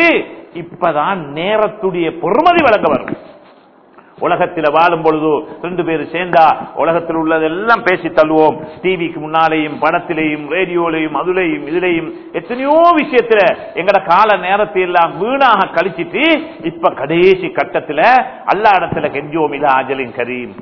இப்பதான் நேரத்துடைய பொறுமதி வழங்க வரும் உலகத்தில் வாழும் பொழுது ரெண்டு பேரும் சேர்ந்தா உலகத்தில் உள்ளதெல்லாம் பேசி தள்ளுவோம் டிவிக்கு முன்னாலேயும் படத்திலேயும் ரேடியோலையும் அதுலையும் இதுலையும் எத்தனையோ விஷயத்துல எங்கட கால நேரத்தை எல்லாம் வீணாக கழிச்சிட்டு இப்ப கடைசி கட்டத்துல அல்லா இடத்துல கெஞ்சோம் இல்ல ஆஜலின் கரீம்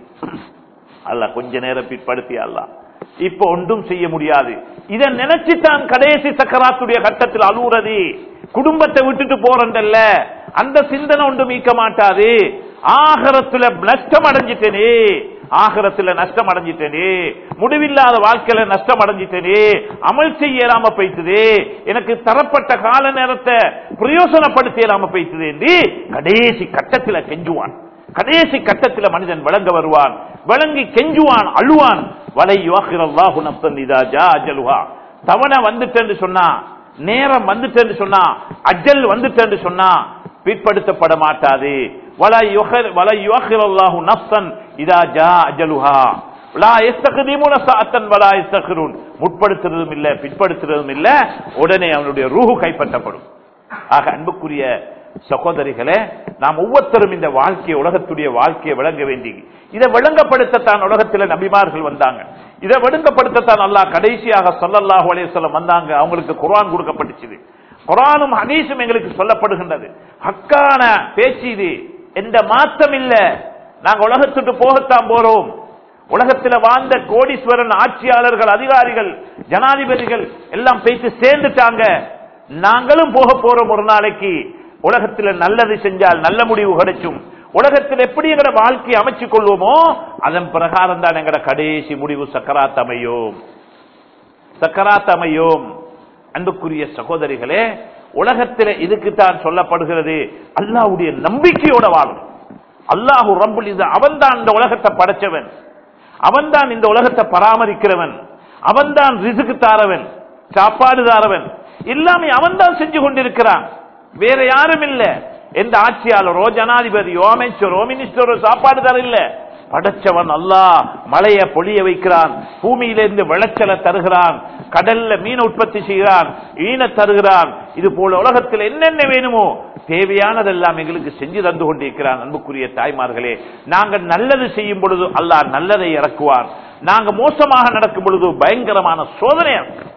அல்ல கொஞ்ச நேரம் பிற்படுத்தி அல்ல இப்ப ஒன்றும் செய்ய முடியாது இதை நினைச்சுதான் கடைசி சக்கராத்துடைய கட்டத்தில் அழுவுறது குடும்பத்தை விட்டுட்டு போறண்டல்ல அந்த சிந்தனை ஒன்றும் மீக்க மாட்டாது ஆகரத்துல நஷ்டம் அடைஞ்சிட்டேனே ஆகரத்துல நஷ்டம் அடைஞ்சிட்டேனே முடிவில்லாத வாழ்க்கையில நஷ்டம் அடைஞ்சிட்டேனே அமல் செய்ய இயலாம போய்த்துதே எனக்கு தரப்பட்ட கால நேரத்தை பிரயோசனப்படுத்த இயலாம போய்த்துது என்று கடைசி கட்டத்தில் கெஞ்சுவான் கடைசி கட்டத்தில் மனிதன் விளங்க வருவான் விளங்கி கெஞ்சுவான் அழுவான் வலை யோகிரல்லாஹு நப்தன் இதா ஜா அஜலுஹா தவணை வந்துட்டேன்னு சொன்னா நேரம் வந்துட்டேன்னு சொன்னா அஜல் வந்துட்டேன்னு சொன்னா பிற்படுத்தப்பட மாட்டாது முற்படுத்துறதும் இல்ல பிற்படுத்துறதும் இல்ல உடனே அவனுடைய ரூஹு கைப்பற்றப்படும் ஆக அன்புக்குரிய சகோதரிகளே நாம் ஒவ்வொருத்தரும் இந்த வாழ்க்கையை உலகத்துடைய வாழ்க்கையை விளங்க வேண்டி இதை விளங்கப்படுத்தத்தான் உலகத்தில் நபிமார்கள் வந்தாங்க இதை விளங்கப்படுத்தத்தான் அல்லா கடைசியாக சொல்லல்லாஹு அலையம் வந்தாங்க அவங்களுக்கு குரான் கொடுக்கப்பட்டுச்சு குரானும் ஹதீஸும் எங்களுக்கு சொல்லப்படுகின்றது ஹக்கான பேச்சு இது எந்த மாற்றம் இல்ல நாங்க உலகத்துக்கு போகத்தான் போறோம் உலகத்தில் வாழ்ந்த கோடீஸ்வரன் ஆட்சியாளர்கள் அதிகாரிகள் ஜனாதிபதிகள் எல்லாம் பேசி சேர்ந்துட்டாங்க நாங்களும் போக போறோம் ஒரு நாளைக்கு உலகத்தில் நல்லது செஞ்சால் நல்ல முடிவு கிடைச்சும் உலகத்தில் எப்படி எங்கட வாழ்க்கையை அமைச்சு கொள்வோமோ அதன் பிரகாரம் தான் எங்கட கடைசி முடிவு சக்கராத் அமையும் சக்கராத் அமையும் அன்புக்குரிய சகோதரிகளே உலகத்தில் இதுக்குத்தான் சொல்லப்படுகிறது அல்லாஹ்வுடைய நம்பிக்கையோட வாழும் அல்லாஹு ரம்புல் இது அவன் தான் இந்த உலகத்தை படைச்சவன் அவன் தான் இந்த உலகத்தை பராமரிக்கிறவன் அவன் தான் ரிசுக்கு தாரவன் சாப்பாடு தாரவன் எல்லாமே அவன் தான் செஞ்சு கொண்டிருக்கிறான் வேற யாரும் இல்ல எந்த ஆட்சியாளரோ ஜனாதிபதியோ அமைச்சரோ மினிஸ்டரோ சாப்பாடு தர இல்ல படைச்சவன் அல்லாஹ் மழைய பொழிய வைக்கிறான் பூமியிலிருந்து விளைச்சலை தருகிறான் கடல்ல மீன் உற்பத்தி செய்கிறான் ஈன தருகிறான் இது போல உலகத்தில் என்னென்ன வேணுமோ தேவையானதெல்லாம் எங்களுக்கு செஞ்சு தந்து கொண்டிருக்கிறான் அன்புக்குரிய தாய்மார்களே நாங்கள் நல்லது செய்யும் பொழுது அல்லாஹ் நல்லதை இறக்குவான் நாங்க மோசமாக நடக்கும் பொழுது பயங்கரமான சோதனை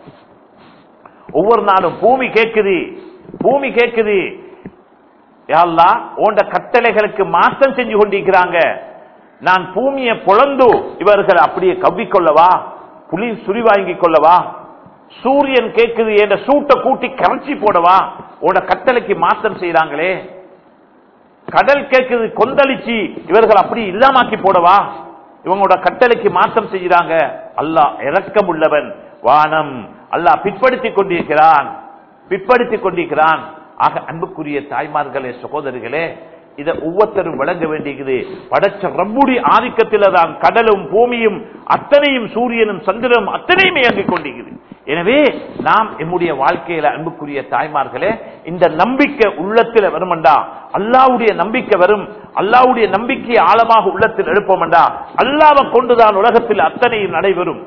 ஒவ்வொரு நாளும் பூமி கேக்குது பூமி கேக்குது யாழ்லா உண்ட கட்டளைகளுக்கு மாற்றம் செஞ்சு கொண்டிருக்கிறாங்க நான் பூமியை பொழந்து இவர்கள் அப்படியே கவ்விக்கொள்ளவா புலி சுரி வாங்கி கொள்ளவா சூரியன் கேக்குது என்ற சூட்டை கூட்டி கரைச்சி போடவா உட கட்டளைக்கு மாற்றம் செய்யறாங்களே கடல் கேக்குது கொந்தளிச்சு இவர்கள் அப்படி இல்லாமாக்கி போடவா இவங்களோட கட்டளைக்கு மாற்றம் செய்கிறாங்க அல்லாஹ் இறக்கம் உள்ளவன் வானம் அல்லாஹ் பிற்படுத்திக் கொண்டிருக்கிறான் பிற்படுத்திக் கொண்டிருக்கிறான் ஆக அன்புக்குரிய தாய்மார்களே சகோதரிகளே இதை ஒவ்வொருத்தரும் விளங்க வேண்டியது படைச்ச ரப்புடி ஆதிக்கத்தில் தான் கடலும் பூமியும் அத்தனையும் சூரியனும் சந்திரனும் அத்தனையும் இயங்கிக் கொண்டிருக்கிறது எனவே நாம் எம்முடைய வாழ்க்கையில அன்புக்குரிய தாய்மார்களே இந்த நம்பிக்கை உள்ளத்தில் வருமண்டா அல்லாவுடைய நம்பிக்கை வரும் அல்லாவுடைய நம்பிக்கை ஆழமாக உள்ளத்தில் எழுப்பமண்டா அல்லாவை கொண்டுதான் உலகத்தில் அத்தனையும் நடைபெறும்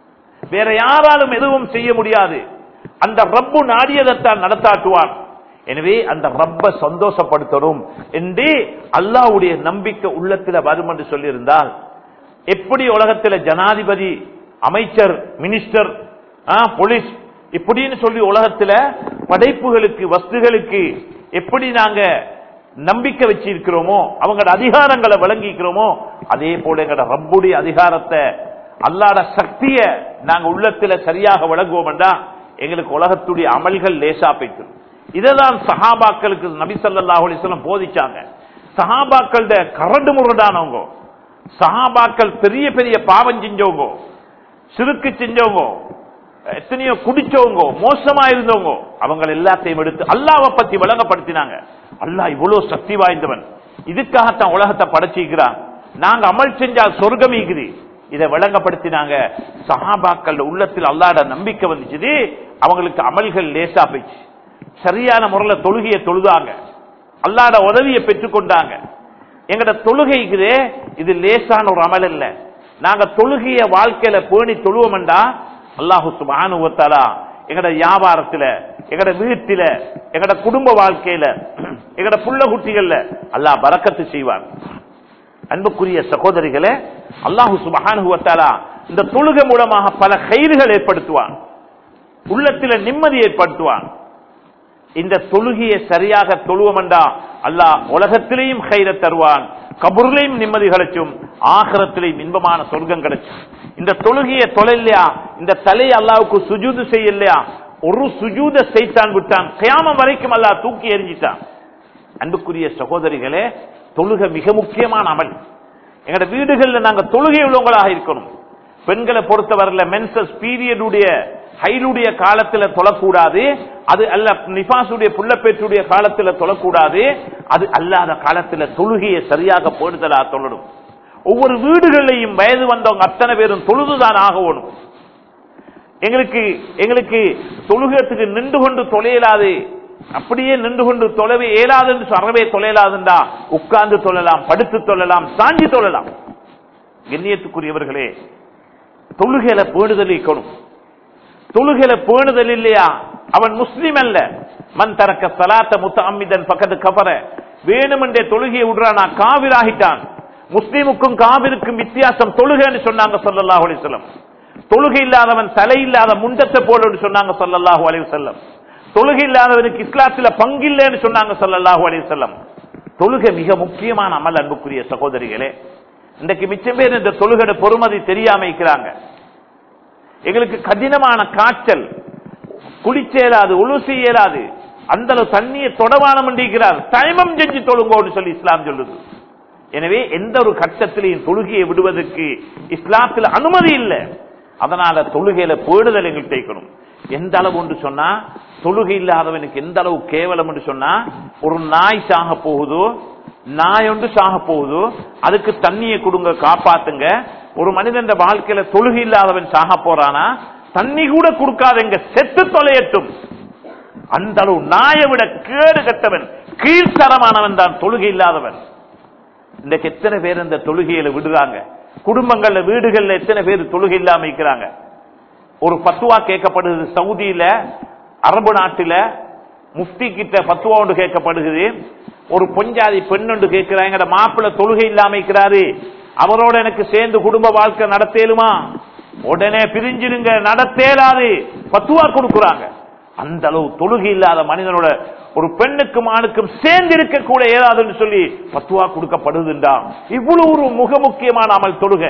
வேற யாராலும் எதுவும் செய்ய முடியாது அந்த ரப்பு நாடியதைத்தான் நடத்தாட்டுவான் எனவே அந்த ரப்ப சந்தோஷப்படுத்தணும் என்று அல்லாவுடைய நம்பிக்கை உள்ளத்தில் வரும் என்று சொல்லியிருந்தால் எப்படி உலகத்தில் ஜனாதிபதி அமைச்சர் மினிஸ்டர் போலீஸ் இப்படின்னு சொல்லி உலகத்தில் படைப்புகளுக்கு வஸ்துகளுக்கு எப்படி நாங்க நம்பிக்கை வச்சிருக்கிறோமோ அவங்களோட அதிகாரங்களை வழங்கிக்கிறோமோ அதே போல எங்களோட ரப்புடைய அதிகாரத்தை அல்லாட சக்திய நாங்க உள்ளத்துல சரியாக வழங்குவோம்டா எங்களுக்கு உலகத்துடைய அமல்கள் லேசா போய்க்கும் இததான் சஹாபாக்களுக்கு நபி ஸல்லல்லாஹு அலைஹி வஸல்லம் போதிச்சாங்க சஹாபாக்களோட கரடு முரடானவங்க சஹாபாக்கள் பெரிய பெரிய பாவம் செஞ்சவங்க சிறுக்கு செஞ்சவங்க எத்தனையோ குடிச்சவங்க மோசமா இருந்தவங்க அவங்க எல்லாத்தையும் எடுத்து அல்லாவை பத்தி விளங்கப்படுத்தினாங்க அல்லாஹ் இவ்வளவு சக்தி வாய்ந்தவன் இதுக்காகத்தான் உலகத்தை படைச்சிக்கிறான் நாங்க அமல் செஞ்சால் சொர்க்கம் இருக்குது இதை விளங்கப்படுத்தினாங்க சஹாபாக்கள் உள்ளத்தில் அல்லாட நம்பிக்கை வந்துச்சு அவங்களுக்கு அமல்கள் லேசா போயிடுச்சு சரியான முறையில் தொழுகையை தொழுதாங்க அல்லாட உதவியை பெற்றுக்கொண்டாங்க எங்கட தொழுகைக்குதே இது லேசான ஒரு அமல் இல்ல நாங்க தொழுகைய வாழ்க்கையில பேணி தொழுவோம்டா அல்லாஹு சுபானுவத்தாலா எங்கட வியாபாரத்துல எங்கட வீட்டில எங்கட குடும்ப வாழ்க்கையில எங்கட புள்ள குட்டிகள்ல அல்லாஹ் பறக்கத்து செய்வார் அன்புக்குரிய சகோதரிகளே அல்லாஹு சுபஹானுவத்தாலா இந்த தொழுகை மூலமாக பல கயிறுகள் ஏற்படுத்துவான் உள்ளத்தில நிம்மதி ஏற்படுத்துவான் இந்த தொழுகையை சரியாக தொழுவமண்டா அல்லாஹ் உலகத்திலேயும் கயிற தருவான் கபூர்லையும் நிம்மதி கிடைச்சும் ஆகரத்திலையும் இன்பமான சொர்க்கம் கிடைச்சும் இந்த தொழுகையை தொலைலையா இந்த தலை அல்லாவுக்கு சுஜூது செய்யலையா ஒரு சுஜூத செய்தான் விட்டான் கியாமம் வரைக்கும் அல்லாஹ் தூக்கி எறிஞ்சிட்டான் அன்புக்குரிய சகோதரிகளே தொழுகை மிக முக்கியமான அமல் எங்கட வீடுகள்ல நாங்க தொழுகை உள்ளவங்களாக இருக்கணும் பெண்களை பொறுத்தவரையில மென்சஸ் பீரியடுடைய ஹைலுடைய காலத்துல தொழக்கூடாது அது அல்ல நிபாசுடைய புள்ளப்பேற்றுடைய காலத்துல தொழக்கூடாது அது அல்லாத காலத்துல தொழுகையை சரியாக போடுதலா தொழணும் ஒவ்வொரு வீடுகளையும் வயது வந்தவங்க அத்தனை பேரும் தொழுதுதான் ஆகணும் எங்களுக்கு எங்களுக்கு தொழுகத்துக்கு நின்று கொண்டு தொலையலாது அப்படியே நின்று கொண்டு தொலைவே இயலாது என்று அறவே தொலையலாதுண்டா உட்கார்ந்து தொழலாம் படுத்து தொழலாம் சாஞ்சி தொழலாம் கண்ணியத்துக்குரியவர்களே தொழுகையில பேணுதல் இருக்கணும் தொழுகையில பேணுதல் இல்லையா அவன் முஸ்லிம் அல்ல மண் தரக்க சலாத்த முத்த அம்மிதன் பக்கத்து கபர வேணுமென்றே தொழுகையை விடுறானா காவிராகிட்டான் முஸ்லீமுக்கும் காவிருக்கும் வித்தியாசம் தொழுகைன்னு சொன்னாங்க சொல்லல்லாஹு அலிசல்லம் தொழுகை இல்லாதவன் தலை இல்லாத முண்டத்தை போல சொன்னாங்க சொல்லல்லாஹு அலிவசல்லம் தொழுகை இல்லாதவனுக்கு இஸ்லாத்துல பங்கில்லைன்னு சொன்னாங்க சொல்லல்லாஹு அலிவசல்லம் தொழுகை மிக முக்கியமான அமல் அன்புக்குரிய சகோதரிகளே இன்றைக்கு மிச்சம் பேர் இந்த தொழுகை பொறுமதி தெரியாம இருக்கிறாங்க எங்களுக்கு கடினமான காய்ச்சல் குளிச்ச இயலாது உழுசி இயலாது அந்த அளவு தண்ணியை தொடவானம் இருக்கிறார் டைமம் செஞ்சு தொழுங்கோன்னு சொல்லி இஸ்லாம் சொல்லுது எனவே எந்த ஒரு கட்டத்திலையும் தொழுகையை விடுவதற்கு இஸ்லாத்தில் அனுமதி இல்லை அதனால தொழுகையில பேடுதல் எங்களுக்கு தேய்க்கணும் எந்த அளவு என்று சொன்னா தொழுகை இல்லாதவனுக்கு எந்த அளவு கேவலம் என்று சொன்னா ஒரு நாய் சாக போகுதோ நாய் ஒன்று சாக போகுதோ அதுக்கு தண்ணியை கொடுங்க காப்பாத்துங்க ஒரு மனிதன் வாழ்க்கையில தொழுகை இல்லாதவன் சாக போறானா தண்ணி கூட கொடுக்காதங்க செத்து தொலையட்டும் அந்த அளவு நாயை விட கேடு கட்டவன் கீழ்த்தரமானவன் தான் தொழுகை இல்லாதவன் இன்றைக்கு எத்தனை பேர் இந்த தொழுகையில விடுறாங்க குடும்பங்கள்ல வீடுகள்ல எத்தனை பேர் தொழுகை இல்லாம இருக்கிறாங்க ஒரு பத்துவா கேட்கப்படுது சவுதியில அரபு நாட்டில முஃப்தி கிட்ட பத்துவா ஒன்று கேட்கப்படுகிறது ஒரு பொஞ்சாதி பெண் ஒன்று கேட்கிறாங்க மாப்பிள்ள தொழுகை இல்லாம இருக்கிறாரு அவரோட எனக்கு சேர்ந்து குடும்ப வாழ்க்கை நடத்தேலுமா உடனே பிரிஞ்சிருங்க நடத்தேலாது பத்துவா கொடுக்குறாங்க அந்த அளவு தொழுகை இல்லாத மனிதனோட ஒரு பெண்ணுக்கும் ஆணுக்கும் சேர்ந்து இருக்க கூட ஏதாதுன்னு சொல்லி பத்துவா கொடுக்கப்படுதுண்டா இவ்வளவு ஒரு முக முக்கியமான அமல் தொழுகை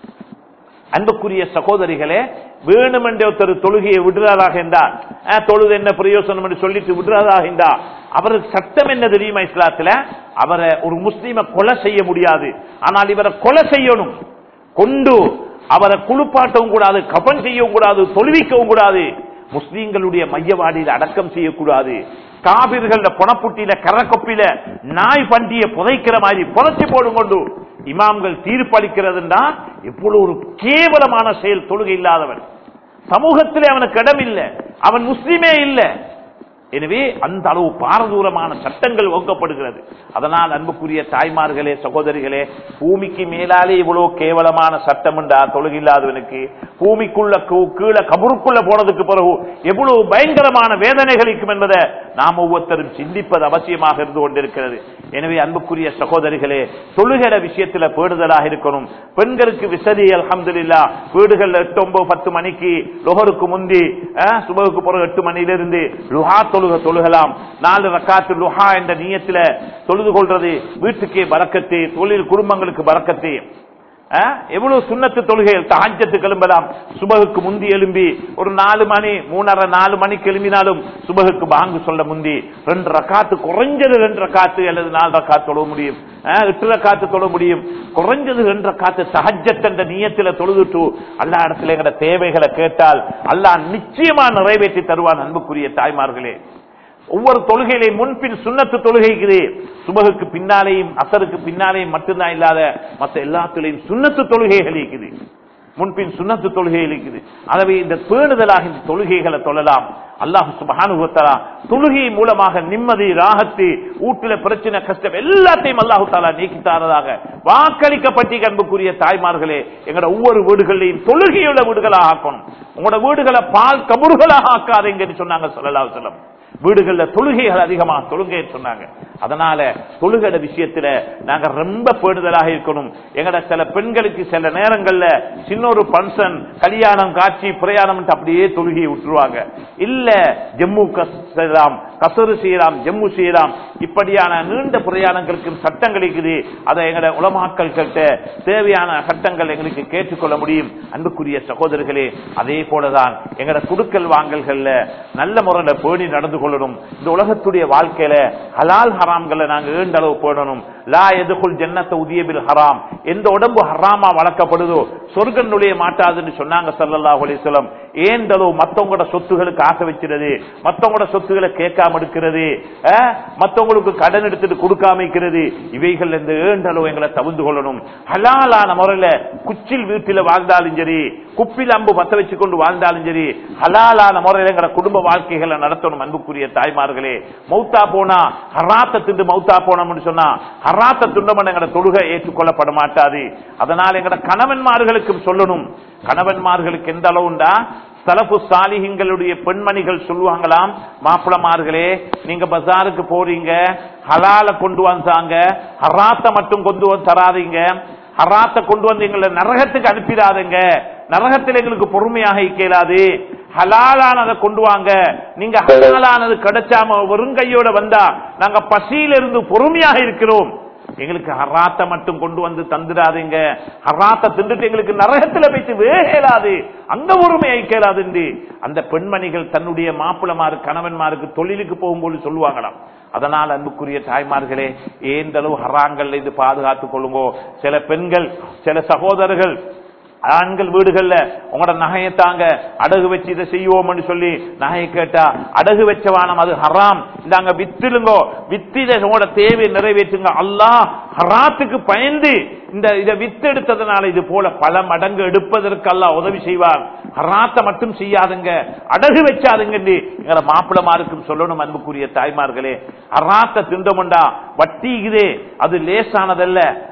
அன்புக்குரிய சகோதரிகளே வேணுமென்ற ஒருத்தர் தொழுகையை விடுறாராக இருந்தார் அஹ், தொழுது என்ன பிரயோசனம் என்று சொல்லிட்டு விடுறதாக இருந்தார் அவருக்கு சட்டம் என்ன தெரியுமா இஸ்லாத்துல அவரை ஒரு முஸ்லீமை கொலை செய்ய முடியாது ஆனால் இவரை கொலை செய்யணும் கொண்டு அவரை குளிப்பாட்டவும் கூடாது கபன் செய்யவும் கூடாது தொழுவிக்கவும் கூடாது முஸ்லீம்களுடைய மையவாடியில் அடக்கம் செய்யக்கூடாது காபிர்கள பொணப்புட்டியில கரக்கொப்பில நாய் பண்டிய புதைக்கிற மாதிரி புதைச்சு போடும் கொண்டு இமாம்கள் தீர்ப்பளிக்கிறதுன்னா இவ்வளவு ஒரு கேவலமான செயல் தொழுகை இல்லாதவன் சமூகத்திலே அவனுக்கு இடம் இல்லை அவன் முஸ்லிமே இல்லை எனவே அந்த அளவு பாரதூரமான சட்டங்கள் வகுக்கப்படுகிறது அதனால் அன்புக்குரிய தாய்மார்களே சகோதரிகளே பூமிக்கு மேலாலே இவ்வளவு கேவலமான சட்டம் உண்டா தொழுகில்லாதவனுக்கு பூமிக்குள்ள கு- கீழே கபருக்குள்ள போனதுக்கு பிறகு எவ்வளவு பயங்கரமான வேதனைகளிக்கும் என்பதை நாம் ஒவ்வொருத்தரும் சிந்திப்பது அவசியமாக இருந்து கொண்டிருக்கிறது எனவே அன்புக்குரிய சகோதரிகளே தொழுகிற விஷயத்துல பேடுதலாக இருக்கணும் பெண்களுக்கு விசதி அல்ஹம்துலில்லா வீடுகள்ல எட்டு ஒன்பது பத்து மணிக்கு லொஹருக்கு முந்தி அஹ், சுபகுக்கு பிறகு எட்டு மணியிலிருந்து லுஹா தொழுக தொழுகலாம் நாலு ரக்காத்து லுஹா என்ற நீயத்துல தொழுது கொள்றது வீட்டுக்கே பறக்கத்து தொழில் குடும்பங்களுக்கு பறக்கத்து அஹ், எவ்வளவு சுண்ணத்து தொழுகைகள் தஹஜ்ஜத்து கிளம்பலாம் சுபகுக்கு முந்தி எழும்பி ஒரு நாலு மணி மூணரை நாலு மணிக்கு எழும்பினாலும் சுபகுக்கு பாங்கு சொல்ல முந்தி ரெண்டு ரக்காத்து குறைஞ்சது ரெண்டு ரக்காத்து அல்லது நாலு ரக்காத்து தொழ முடியும் அஹ், எட்டு ரக்காத்து தொழ முடியும் குறைஞ்சது ரெண்டு ரக்காத்து தஹஜ்ஜத் என்ற நீயத்துல தொழுதுட்டு அல்லா இடத்துல எங்கட தேவைகளை கேட்டால் அல்லாஹ் நிச்சயமா நிறைவேற்றி தருவான் அன்புக்குரிய தாய்மார்களே ஒவ்வொரு தொழுகையிலையும் முன்பின் சுண்ணத்து தொழுகைக்குது சுபகுக்கு பின்னாலேயும் அசருக்கு பின்னாலேயும் மட்டும்தான் இல்லாத மற்ற எல்லாத்துலையும் சுண்ணத்து தொழுகைகள் இருக்குது முன்பின் சுண்ணத்து தொழுகைகள் இருக்குது ஆகவே இந்த பேணுதலாக இந்த தொழுகைகளை தொழலாம் அல்லாஹ் சுபஹானுவத்தலா தொழுகை மூலமாக நிம்மதி ராகத்து ஊட்டில பிரச்சனை கஷ்டம் எல்லாத்தையும் அல்லாஹு தாலா நீக்கி தாரதாக வாக்களிக்கப்பட்டி அன்புக்குரிய தாய்மார்களே எங்களோட ஒவ்வொரு வீடுகளையும் தொழுகையுள்ள வீடுகளாக ஆக்கணும் உங்களோட வீடுகளை பால் கபுர்களாக ஆக்காதீங்கன்னு சொன்னாங்க சொல்லலாம் சொல்லம் வீடுகள்ல தொழுகைகள் அதிகமா தொழுகை சொன்னாங்க அதனால தொழுகட விஷயத்துல நாங்க ரொம்ப பேடுதலாக இருக்கணும் எங்கட சில பெண்களுக்கு சில நேரங்கள்ல சின்ன ஒரு பங்கன் கல்யாணம் காட்சி பிரயாணம் அப்படியே தொழுகையை விட்டுருவாங்க இல்ல ஜம்மு கஸ் செய்யலாம் கசரு செய்யலாம் ஜம்மு செய்யலாம் இப்படியான நீண்ட பிரயாணங்களுக்கு சட்டங்கள் இருக்குது அதை எங்கட உலமாக்கள் கிட்ட தேவையான சட்டங்கள் எங்களுக்கு கேட்டுக்கொள்ள முடியும் அன்புக்குரிய சகோதரர்களே அதே போலதான் எங்கட குடுக்கல் வாங்கல்கள்ல நல்ல முறையில பேணி நடந்து கொள்ளணும் இந்த உலகத்துடைய வாழ்க்கையில ஹலால் ஹராம்களை நாங்க ஏண்ட அளவு போடணும் லா எதுக்குள் ஜன்னத்தை உதியபில் ஹராம் எந்த உடம்பு ஹராமா வளர்க்கப்படுதோ சொர்க்கம் நுழைய மாட்டாதுன்னு சொன்னாங்க சல்லல்லாஹு அலைஹி வஸல்லம் ஏன் அளவு மத்தவங்களோட சொத்துகளுக்கு ஆசை வச்சிருது மத்தவங்களோட சொத்துக்களை கேட்காம எடுக்கிறது அஹ், மத்தவங்களுக்கு கடன் எடுத்துட்டு கொடுக்காம இருக்கிறது இவைகள் இந்த ஏண்டளவு எங்களை தவிர்த்து கொள்ளணும் ஹலாலான முறையில குச்சில் வீட்டில வாழ்ந்தாலும் சரி குப்பில் அம்பு பத்த வச்சு கொண்டு வாழ்ந்தாலும் சரி ஹலாலான முறையில எங்களை குடும்ப வாழ்க்கைகளை நடத்தணும் அன்புக்குரிய தாய்மார்களே மௌத்தா போனா ஹராத்த திண்டு மௌத்தா போனோம்னு சொன்னா ஹராத்த துண்டமன் எங்கட தொழுகை ஏற்றுக்கொள்ளப்பட மாட்டாது அதனால எங்கட கணவன்மார்களுக்கும் சொல்லணும் கணவன்மார்களுக்கு எந்த அளவுண்டா சலப்பு சாலிகங்களுடைய பெண்மணிகள் சொல்லுவாங்களாம் மாப்பிளமார்களே நீங்க பஜாருக்கு போறீங்க ஹலால கொண்டு வந்தாங்க ஹராத்த மட்டும் கொண்டு வந்து தராதீங்க ஹராத்த கொண்டு வந்து எங்களை நரகத்துக்கு அனுப்பிடாதுங்க நரகத்தில் எங்களுக்கு பொறுமையாக இயலாது ஹலாலானதை கொண்டு வாங்க நீங்க ஹலாலானது கிடைச்சாம வெறுங்கையோட வந்தா நாங்க பசியில இருந்து பொறுமையாக இருக்கிறோம் எங்களுக்கு ஹராத்த மட்டும் கொண்டு வந்து தந்துடாதீங்க ஹராத்த திண்டுட்டு எங்களுக்கு நரகத்துல வைத்து வேகலாது அந்த உரிமையை கேளாது அந்த பெண்மணிகள் தன்னுடைய மாப்பிளமாரு கணவன்மாருக்கு தொழிலுக்கு போகும்போது சொல்லுவாங்களாம் அதனால் அன்புக்குரிய தாய்மார்களே ஏந்த அளவு ஹராங்கள்ல இது பாதுகாத்துக் கொள்ளுங்கோ சில பெண்கள் சில சகோதரர்கள் ஆண்கள் வீடுகள்ல உங்களோட நகையை தாங்க அடகு வச்சு இதை செய்வோம்னு சொல்லி நகையை கேட்டா அடகு வச்ச வானம் அது ஹராம் இந்தாங்க வித்துலுங்கோ வித்தில உங்களோட தேவையை நிறைவேற்றுங்க அல்லாஹ் ஹராத்துக்கு பயந்து இந்த இதை வித்து எடுத்ததுனால இது போல பல மடங்கு எடுப்பதற்கு அல்லாஹ் உதவி செய்வார் ஹராத்த மட்டும் செய்யாதுங்க அடகு வச்சாதுங்க எங்களை மாப்பிளமாருக்கும் சொல்லணும் அன்புக்குரிய தாய்மார்களே ஹராத்த திண்டமுண்டா வட்டி இதே அது லேசானதல்ல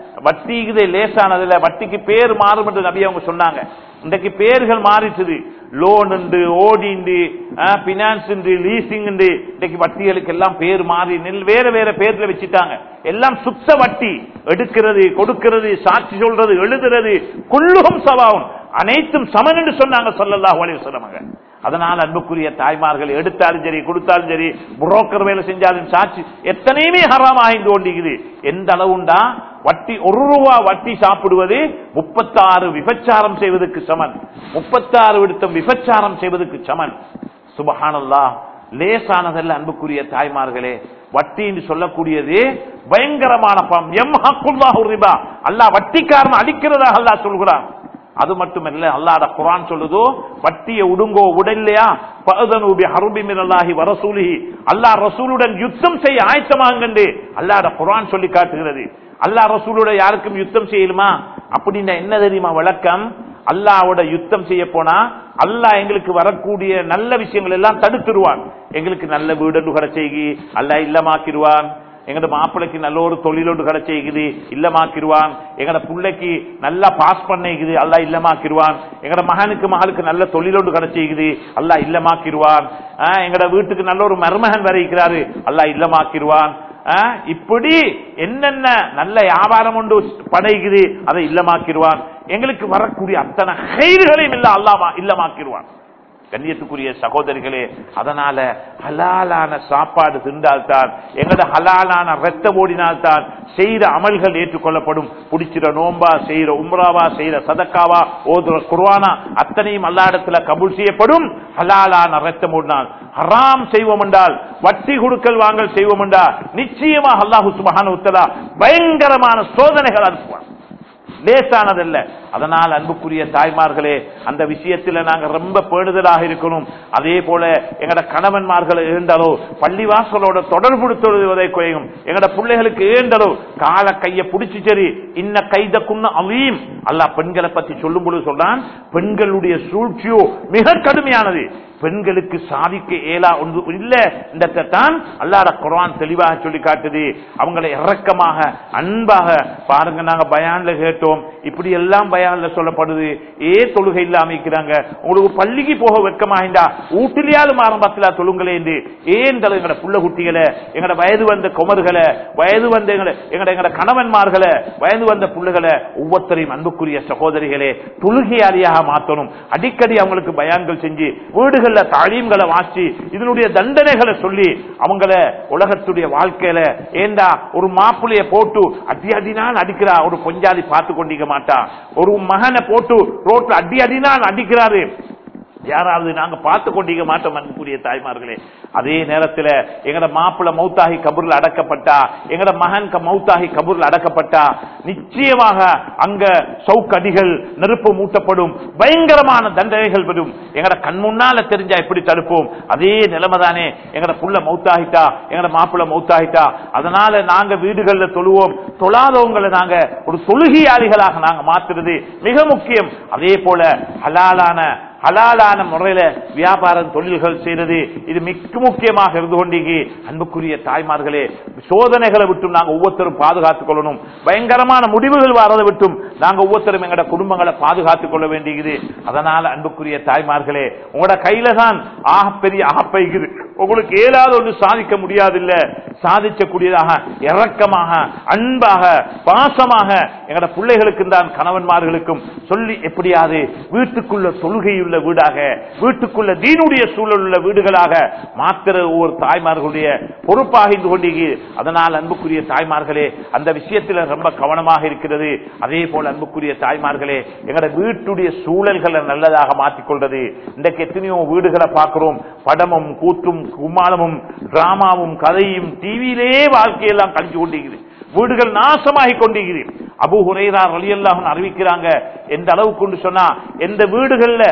வட்டி இது லேசானதுல வட்டிக்கு பேர் மாறும் என்று நபி அவங்க சொன்னாங்க இன்றைக்கு பேர்கள் மாறிட்டுது லோன் உண்டு ஓடி உண்டு பினான்ஸ் உண்டு லீசிங் உண்டு இன்னைக்கு வட்டிகளுக்கு எல்லாம் பேர் மாறி நெல் வேற வேற பேர்ல வச்சுட்டாங்க எல்லாம் சுத்த வட்டி எடுக்கிறது கொடுக்கிறது சாட்சி சொல்றது எழுதுறது குள்ளுகும் சவாவும் அனைத்தும் சமன் என்று சொன்னாங்க சொல்லலாம் ஒளி சொல்லுவாங்க அதனால் அன்புக்குரிய தாய்மார்கள் எடுத்தாலும் சரி கொடுத்தாலும் சரி புரோக்கர் வேலை செஞ்சாலும் சாட்சி எத்தனையுமே ஹராம் ஆகிந்து கொண்டிருக்குது எந்த அளவுண்டா வட்டி ஒரு ரூபா வட்டி சாப்பிடுவது முப்பத்தாறு விபச்சாரம் செய்வதற்கு சமன் முப்பத்தாறு விடுத்தம் விபச்சாரம் செய்வதற்கு சமன் சுபஹானல்லா லேசானதல்ல அன்புக்குரிய தாய்மார்களே வட்டி என்று சொல்லக்கூடியது பயங்கரமான பணம் எம் ஹக்குல்லாஹு ரிபா அல்லாஹ் வட்டிக்காரன் அடிக்கிறதாக அல்லாஹ் சொல்கிறான் அது மட்டுமல்ல அல்லாட குரான் சொல்லுதோ வட்டியை உடுங்கோ உடல்லையா பதனூபி ஹருபி மினல்லாஹி வரசூலிஹி அல்லாஹ் ரசூலுடன் யுத்தம் செய்ய ஆயத்தமாங்கண்டு அல்லாட குரான் சொல்லி காட்டுகிறது அல்லாஹ் ரசூலுடன் யாருக்கும் யுத்தம் செய்யலுமா அப்படின்னா என்ன தெரியுமா விளக்கம் அல்லாவோட யுத்தம் செய்ய போனா அல்லாஹ் எங்களுக்கு வரக்கூடிய நல்ல விஷயங்கள் எல்லாம் தடுத்துருவான் எங்களுக்கு நல்ல வீடு கிடைச்செய்கி அல்லாஹ் இல்லமாக்கிடுவான் எங்கட மாப்பிளைக்கு நல்ல ஒரு தொழிலோடு கிடைச்சிக்குது இல்லமாக்கிடுவான் எங்கட பிள்ளைக்கு நல்லா பாஸ் பண்ணிக்குது அல்லா இல்லமாக்கிடுவான் எங்கட மகனுக்கு மகளுக்கு நல்ல தொழிலோடு கிடைச்சிக்குது அல்லா இல்லமாக்கிடுவான் எங்கட வீட்டுக்கு நல்ல ஒரு மருமகன் வரைக்கிறாரு அல்லா இல்லமாக்கிடுவான் இப்படி என்னென்ன நல்ல வியாபாரம் ஒன்று படைக்குது அதை இல்லமாக்கிடுவான் எங்களுக்கு வரக்கூடிய அத்தனை கயிறுகளையும் இல்ல அல்லாமா இல்லமாக்கிடுவான் கண்ணியத்துக்குரிய சகோதரிகளே அதனால ஹலாலான சாப்பாடு திண்டால்தான் எங்கட ஹலாலான ரத்தம் ஓடினால்தான் செய்த அமல்கள் ஏற்றுக்கொள்ளப்படும் பிடிச்சிற நோம்பா செய்யற உம்ராவா செய்யற சதக்காவா ஓதுற குர்வானா அத்தனையும் அல்லாடத்துல கபூல் செய்யப்படும் ஹலாலான ரத்தம் ஓடினால் ஹராம் செய்வோம் என்றால் வட்டி கொடுக்கல் வாங்கல் செய்வோம் என்றால் நிச்சயமாக அல்லாஹு சுபஹான உத்தலா பயங்கரமான சோதனைகள் அனுப்புவான் லேசானதல்ல அதனால் அன்புக்குரிய தாய்மார்களே அந்த விஷயத்தில் நாங்க ரொம்ப பேணுதலாக இருக்கணும் அதே போல எங்கட கணவன்மார்கள் ஏண்டலோ பள்ளிவாசலோட தொடர்புடுத்துவதை குறையும் எங்கட பிள்ளைகளுக்கு ஏண்டலோ கால கைய பிடிச்சு சரி இன்ன கைதக்குன்னு அவையும் அல்ல பெண்களை பத்தி சொல்லும் பொழுது சொல்றான் பெண்களுடைய சூழ்ச்சியோ மிக கடுமையானது பெண்களுக்கு சாதிக்க இயலா ஒன்று இல்ல இந்த தான் அல்லாட குரான் தெளிவாக சொல்லி காட்டுது அவங்களை இறக்கமாக அன்பாக பாருங்க நாங்க பயான்ல கேட்டோம் இப்படி எல்லாம் பயான்ல சொல்லப்படுது ஏ தொழுகை இல்லாம இருக்கிறாங்க உங்களுக்கு பள்ளிக்கு போக வெக்கமாகிண்டா வீட்டிலேயாலும் ஆரம்பத்தில் தொழுங்களே என்று ஏன் எங்கட புள்ள குட்டிகளை எங்கட வயது வந்த குமர்களை வயது வந்த எங்கட எங்கட எங்கட கணவன்மார்களை வயது வந்த புள்ளுகளை ஒவ்வொருத்தரையும் அன்புக்குரிய சகோதரிகளே தொழுகையாளியாக மாற்றணும் அடிக்கடி அவங்களுக்கு பயான்கள் செஞ்சு வீடுகள் வீடுகள்ல தாலீம்களை வாசி இதனுடைய தண்டனைகளை சொல்லி அவங்கள உலகத்துடைய வாழ்க்கையில ஏண்டா ஒரு மாப்பிள்ளைய போட்டு அடி அடினான் அடிக்கிறா ஒரு பொஞ்சாதி பார்த்து கொண்டிருக்க மாட்டா ஒரு மகனை போட்டு ரோட்ல அடி அடினான் அடிக்கிறாரு யாராவது நாங்க பார்த்து கொண்டிருக்க மாட்டோம் அன்புக்குரிய தாய்மார்களே அதே நேரத்தில் எங்கட மாப்பிள்ள மௌத்தாகி கபூர்ல அடக்கப்பட்டா எங்கட மகன் மௌத்தாகி கபூர்ல அடக்கப்பட்டா நிச்சயமாக அங்க சவுக்கடிகள் நெருப்பு மூட்டப்படும் பயங்கரமான தண்டனைகள் வரும் எங்கட கண் முன்னால தெரிஞ்சா எப்படி தடுப்போம் அதே நிலைமை தானே எங்கட புள்ள மௌத்தாகிட்டா எங்கட மாப்பிள்ள மௌத்தாகிட்டா அதனால நாங்க வீடுகள்ல தொழுவோம் தொழாதவங்களை நாங்க ஒரு தொழுகையாளிகளாக நாங்க மாத்துறது மிக முக்கியம் அதே போல ஹலாலான ஹலாலான முறையில வியாபாரம் தொழில்கள் செய்யறது இது மிக முக்கியமாக இருந்து கொண்டீங்க அன்புக்குரிய தாய்மார்களே சோதனைகளை விட்டும் நாங்க ஒவ்வொருத்தரும் பாதுகாத்துக் கொள்ளணும் பயங்கரமான முடிவுகள் வரதை விட்டும் நாங்க ஒவ்வொருத்தரும் எங்கட குடும்பங்களை பாதுகாத்துக் கொள்ள வேண்டியது அதனால அன்புக்குரிய தாய்மார்களே உங்களோட கையில தான் ஆகப்பெரிய ஆப்பைக்குது உங்களுக்கு ஏதாவது ஒன்று சாதிக்க முடியாதில்ல சாதிக்கக்கூடியதாக இறக்கமாக அன்பாக பாசமாக எங்கட பிள்ளைகளுக்கு தான் கணவன்மார்களுக்கும் சொல்லி எப்படியாவது வீட்டுக்குள்ள தொழுகையுள்ள வீடாக வீட்டுக்குள்ள தீனுடைய சூழல் உள்ள வீடுகளாக மாத்திர ஒவ்வொரு தாய்மார்களுடைய பொறுப்பாக இருந்து கொண்டீங்க அதனால் அன்புக்குரிய தாய்மார்களே அந்த விஷயத்தில் ரொம்ப கவனமாக இருக்கிறது அதே போல அன்புக்குரிய தாய்மார்களே எங்கட வீட்டுடைய சூழல்களை நல்லதாக மாற்றிக்கொள்றது இன்றைக்கு எத்தனையோ வீடுகளை பார்க்கிறோம் படமும் கூத்தும் கும்மாளமும் டிராமாவும் கதையும் டிவியிலே வாழ்க்கையெல்லாம் கழிச்சு கொண்டிருக்கிறது வீடுகள் நாசமாகி கொண்டிருக்கிறது அபு ஹுரைரா ரலியல்லாஹு அறிவிக்கிறாங்க எந்த அளவுக்கு கொண்டு சொன்னா எந்த வீடுகள்ல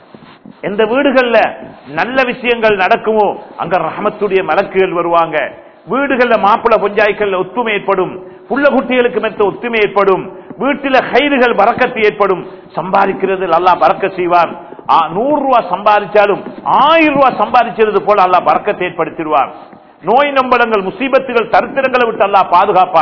எந்த வீடுகள்ல நல்ல விஷயங்கள் நடக்குமோ அங்க ரஹமத்துடைய மலக்குகள் வருவாங்க வீடுகள்ல மாப்பிள பஞ்சாய்கள் ஒத்துமை ஏற்படும் புள்ள குட்டிகளுக்கு மெத்த ஒத்துமை ஏற்படும் வீட்டில கயிறுகள் பறக்கத்து ஏற்படும் சம்பாதிக்கிறது அல்லா பறக்க செய்வார் நூறு ரூபாய் சம்பாதிச்சாலும் ஆயிரம் ரூபாய் சம்பாதிச்சது போல அல்லா பறக்கத்தை ஏற்படுத்திடுவார் நோய் நம்பளங்கள் முசீபத்துகள் தரித்திரங்களை விட்டு அல்லா பாதுகாப்பார்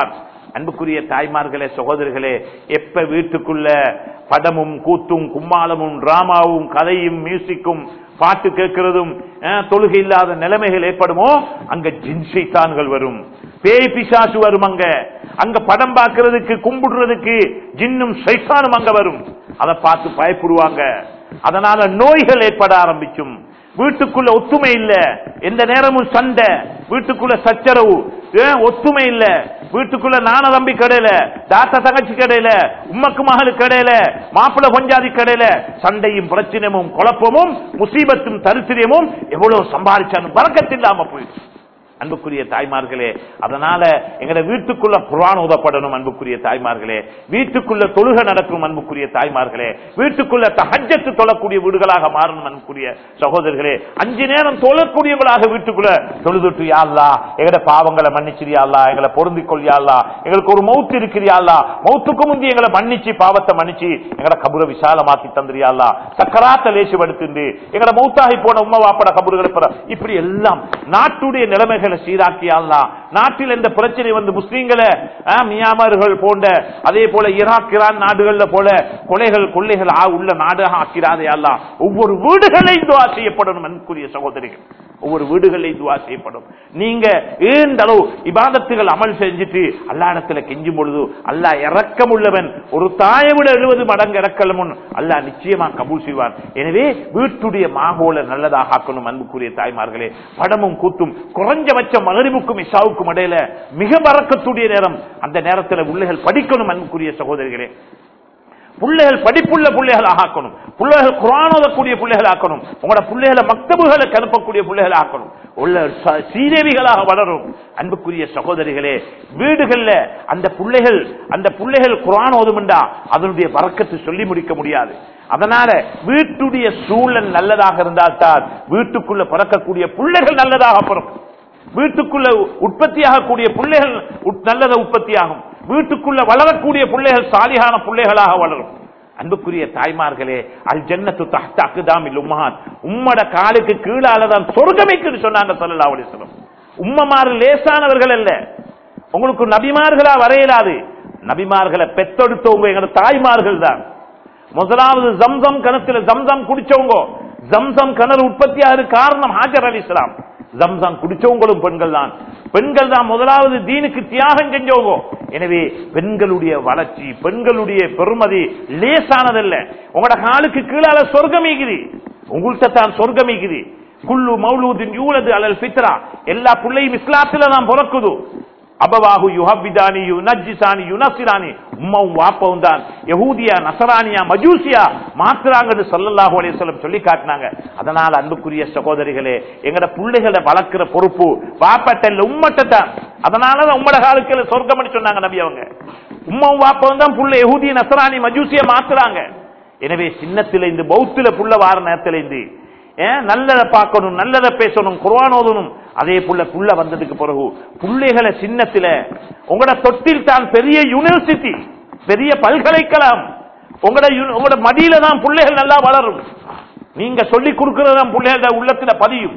அன்புக்குரிய தாய்மார்களே சகோதரர்களே எப்ப வீட்டுக்குள்ள படமும் கூத்தும் கும்மாளமும் டிராமாவும் கதையும் மியூசிக்கும் பாட்டு கேட்கிறதும் அஹ், தொழுகை இல்லாத நிலைமைகள் ஏற்படுமோ அங்க ஜின்சைத்தான்கள் வரும் பேய் பிசாசு வரும் அங்க அங்க படம் பார்க்கிறதுக்கு கும்பிடுறதுக்கு ஜின்னும் சைத்தானும் அங்க வரும் அதை பார்த்து பயப்படுவாங்க அதனால நோய்கள் ஏற்பட ஆரம்பிக்கும் வீட்டுக்குள்ள ஒத்துமை இல்ல எந்த நேரமும் சண்டை வீட்டுக்குள்ள சச்சரவு ஏன் ஒத்துமை இல்ல வீட்டுக்குள்ள நான தம்பி கடையில தாத்தா தங்கச்சி கடையில உம்மக்கு மகளுக்கு கடையில மாப்பிள பஞ்சாதி கடையில சண்டையும் பிரச்சனையும் குழப்பமும் முசீபத்தும் தரித்திரியமும் எவ்வளவு சம்பாதிச்சாலும் பறக்கத்தில்லாம போயிடுச்சு அன்புக்குரிய தாய்மார்களே அதனால எங்கட வீட்டுக்குள்ள குர்ஆன் ஓதப்படணும் அன்புக்குரிய தாய்மார்களே வீட்டுக்குள்ள தொழுகை நடக்கும் அன்புக்குரிய தாய்மார்களே வீட்டுக்குள்ள தஹஜ்ஜத்து தொழக்கூடிய வீடுகளாக மாறணும் அன்புக்குரிய சகோதரர்களே அஞ்சு நேரம் தொழக்கூடியவர்களாக வீட்டுக்குள்ள தொழுதுட்டு யாழ்லா எங்கட பாவங்களை மன்னிச்சிரியாள்லா எங்களை பொருந்திக் கொள்ளியாள்லா எங்களுக்கு ஒரு மௌத்து இருக்கிறியாள்லா மௌத்துக்கு முந்தி எங்களை மன்னிச்சு பாவத்தை மன்னிச்சு எங்கட கபுர விசாலமாக்கி தந்திரியாள்லா சக்கராத்த லேசுபடுத்திண்டு எங்கட மௌத்தாகி போன உம்மா வாப்பட கபறுகளை பெற இப்படி எல்லாம் நாட்டுடைய நிலைமைகளை சீராக்கியாள்லா நாட்டில் இந்த பிரச்சனை வந்து முஸ்லீம்களை ஆ, மியாமர்கள் போன்ற அதே போல ஈராக் ஈரான் நாடுகள்ல போல கொலைகள் கொள்ளைகள் ஆ- உள்ள நாடாக ஆக்கிறாதே அல்லா ஒவ்வொரு வீடுகளையும் துவா செய்யப்படணும் அன்புக்குரிய சகோதரிகள் ஒவ்வொரு வீடுகளையும் துவா செய்யப்படும் நீங்க ஏண்டளவு இபாதத்துகள் அமல் செஞ்சுட்டு அல்லா இடத்துல கெஞ்சும் பொழுது அல்லாஹ் இறக்கம் உள்ளவன் ஒரு தாயை விட எழுபது மடங்கு இறக்கலும் அல்லா நிச்சயமா கபூல் செய்வான் எனவே வீட்டுடைய மாகோல நல்லதாக ஆக்கணும் அன்புக்குரிய தாய்மார்களே படமும் கூத்தும் குறைஞ்சபட்ச மகரிபுக்கும் இஷாவுக்கும் இடையில மிக பறக்கக்கூடிய நேரம் அந்த நேரத்தில் பிள்ளைகள் படிக்கணும் அன்புக்குரிய சகோதரிகளே பிள்ளைகள் படிப்புள்ள பிள்ளைகளாக ஆக்கணும் பிள்ளைகள் குரான் ஓதக்கூடிய பிள்ளைகள் ஆக்கணும் உங்களோட பிள்ளைகளை மக்தபுகளுக்கு அனுப்பக்கூடிய பிள்ளைகள் ஆக்கணும் உள்ள ச- சீதேவிகளாக வளரும் அன்புக்குரிய சகோதரிகளே வீடுகள்ல அந்த பிள்ளைகள் அந்த பிள்ளைகள் குரான் ஓதுமெண்டா அதனுடைய வரக்கத்து சொல்லி முடிக்க முடியாது அதனால வீட்டுடைய சூழல் நல்லதாக இருந்தால்தான் வீட்டுக்குள்ள பிறக்கக்கூடிய பிள்ளைகள் நல்லதாக பிறக்கும் வீட்டுக்குள்ள உற்பத்தியாகக்கூடிய பிள்ளைகள் உட்- நல்லத உற்பத்தியாகும் வீட்டுக்குள்ள வளரக்கூடிய பிள்ளைகள் சாலிகான பிள்ளைகளாக வளரும் அன்புக்குரிய தாய்மார்களே அல் ஜன்னத்து தஹ்த அக்தாமில் உம்மஹாத் உம்மட காலுக்கு கீழாலதான் சொர்க்கமைக்குன்னு சொன்னாங்க ஸல்லல்லாஹு அலைஹி வஸல்லம் உம்மமாறு லேசானவர்கள் அல்ல உங்களுக்கு நபிமார்களா வரையலாது நபிமார்களை பெத்தெடுத்தவங்க எங்க தாய்மார்கள் தான் முதலாவது ஜம்சம் கிணத்துல ஜம்சம் குடிச்சவங்க ஜம்சம் கிணறு உற்பத்தியாக காரணம் ஹாஜர் அலி இஸ்லாம் ஜம்சம் குடிச்சவங்களும் பெண்கள் தான் பெண்கள் தான் முதலாவது தீனுக்கு தியாகம் செஞ்சவங்க எனவே பெண்களுடைய வளர்ச்சி பெண்களுடைய பெருமதி லேசானதல்ல உங்களோட காலுக்கு கீழால சொர்க்கமீகுது உங்கள்கிட்ட தான் சொர்க்கமீகுது குல்லு மௌலூதின் யூலது அலல் ஃபித்ரா எல்லா பிள்ளையும் இஸ்லாத்துல தான் பிறக்குது அபவாகு யுஹபிதானி யுனஜிசானி யுனசிரானி உம்மாவும் வாப்பவும் தான் யஹூதியா நசரானியா மஜூசியா மாத்துறாங்கன்னு சொல்லல்லாஹு அலைஹி வஸல்லம் சொல்லி காட்டினாங்க அதனால அன்புக்குரிய சகோதரிகளே எங்கட பிள்ளைகளை வளர்க்கிற பொறுப்பு வாப்பட்ட இல்ல உம்மட்ட தான் அதனாலதான் உம்மட காலத்துல சொர்க்கம்னு சொன்னாங்க நபி அவங்க உம்மாவும் வாப்பவும் தான் புள்ள யஹூதிய நசரானி மஜூசியா மாத்துறாங்க எனவே சின்னத்தில இந்த பௌத்தில புள்ள வார நேரத்தில இருந்து ஏன் நல்லதை பார்க்கணும் நல்லதை பேசணும் குர்ஆன் ஓதணும் அதே புள்ள புள்ள வந்ததுக்கு பிறகு புள்ளைகளை சின்னத்தில உங்களோட தொட்டில் தான் பெரிய யூனிவர்சிட்டி பெரிய பல்கலைக்கழகம் உங்களோட யூ- உங்களோட மடியில தான் பிள்ளைகள் நல்லா வளரும் நீங்க சொல்லி கொடுக்கறதான் பிள்ளைகளோட உள்ளத்துல பதியும்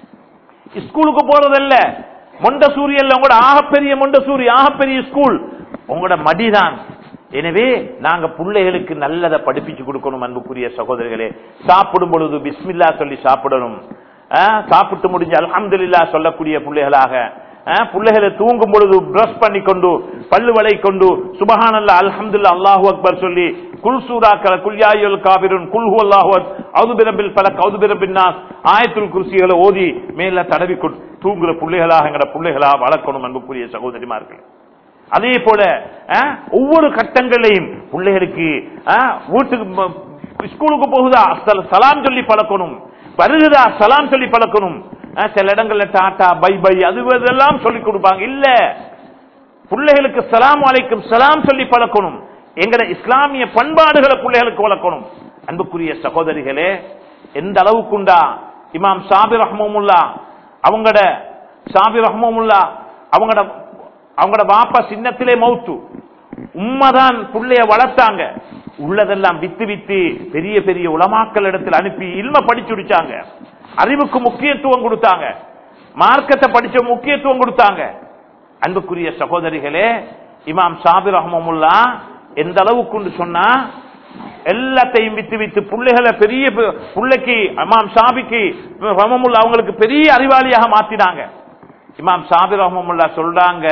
ஸ்கூலுக்கு போறதல்ல மொண்டசூரி அல்ல உங்களோட ஆகப்பெரிய மொண்டசூரி ஆகப்பெரிய ஸ்கூல் உங்களோட மடிதான் எனவே நாங்க பிள்ளைகளுக்கு நல்லதை படிப்பிச்சு கொடுக்கணும் அன்புக்குரிய சகோதரர்களே சாப்பிடும் பொழுது பிஸ்மில்லா சொல்லி சாப்பிடணும் ஆ, சாப்பிட்டு முடிஞ்சு அல்ஹம்துலில்லாஹ் சொல்லக்கூடிய பிள்ளைகளாக ஆ, பிள்ளைகளை தூங்கும் பொழுது பிரஷ் பண்ணி கொண்டு பல்லு வளை கொண்டு சுபஹானல்லா அல்ஹம்துலில்லாஹ் அல்லாஹு அக்பர் சொல்லி குல் சூராக்கள குல்யாயுல் காபிருன் குல் அல்லாஹு அவுது பிரபில் பலக் அவுது பிரபின் நாஸ் ஆயத்துல் குர்சிகளை ஓதி மேல தடவி கொண்டு தூங்குற பிள்ளைகளாக எங்கட பிள்ளைகளா வளர்க்கணும் அன்புக்குரிய சகோதரிமார்கள் அதே போல அஹ், ஒவ்வொரு கட்டங்களையும் பிள்ளைகளுக்கு அஹ், வீட்டுக்கு ம- ஸ்கூலுக்கு போகுதா அஸ்ஸல- சலாம் சொல்லி பழக்கணும் வருகுதா சலாம் சொல்லி பழக்கணும் அஹ், சில இடங்கள்ல டாட்டா பை பை அது இதெல்லாம் சொல்லி கொடுப்பாங்க இல்ல பிள்ளைகளுக்கு சலாம் அலைக்கும் சலாம் சொல்லி பழக்கணும் எங்கட இஸ்லாமிய பண்பாடுகளை பிள்ளைகளுக்கு வளர்க்கணும் அன்புக்குரிய சகோதரிகளே எந்த அளவுக்குண்டா இமாம் சாபி ரஹ்மமுல்லா அவங்கட சாபி ரஹ்மமுல்லா அவங்கட அவங்களோட வாப்பா சின்னத்திலே மௌத்து உண்மைதான் புள்ளைய வளர்த்தாங்க உள்ளதெல்லாம் வித்து வித்து பெரிய பெரிய உலமாக்கள் இடத்தில் அனுப்பி இல்ம படிச்சு முடிச்சாங்க அறிவுக்கு முக்கியத்துவம் கொடுத்தாங்க மார்க்கத்தை படிச்ச முக்கியத்துவம் கொடுத்தாங்க அன்புக்குரிய சகோதரிகளே இமாம் ஷாபி ரஹமுல்லா எந்த அளவுக்கு சொன்னா எல்லாத்தையும் வித்து வித்து பிள்ளைகளை பெரிய பு- பிள்ளைக்கு இமாம் ஷாபிக்கு ரஹமுல்லா அவங்களுக்கு பெரிய அறிவாளியாக மாத்தினாங்க இமாம் ஷாபி ரஹமுல்லா சொல்றாங்க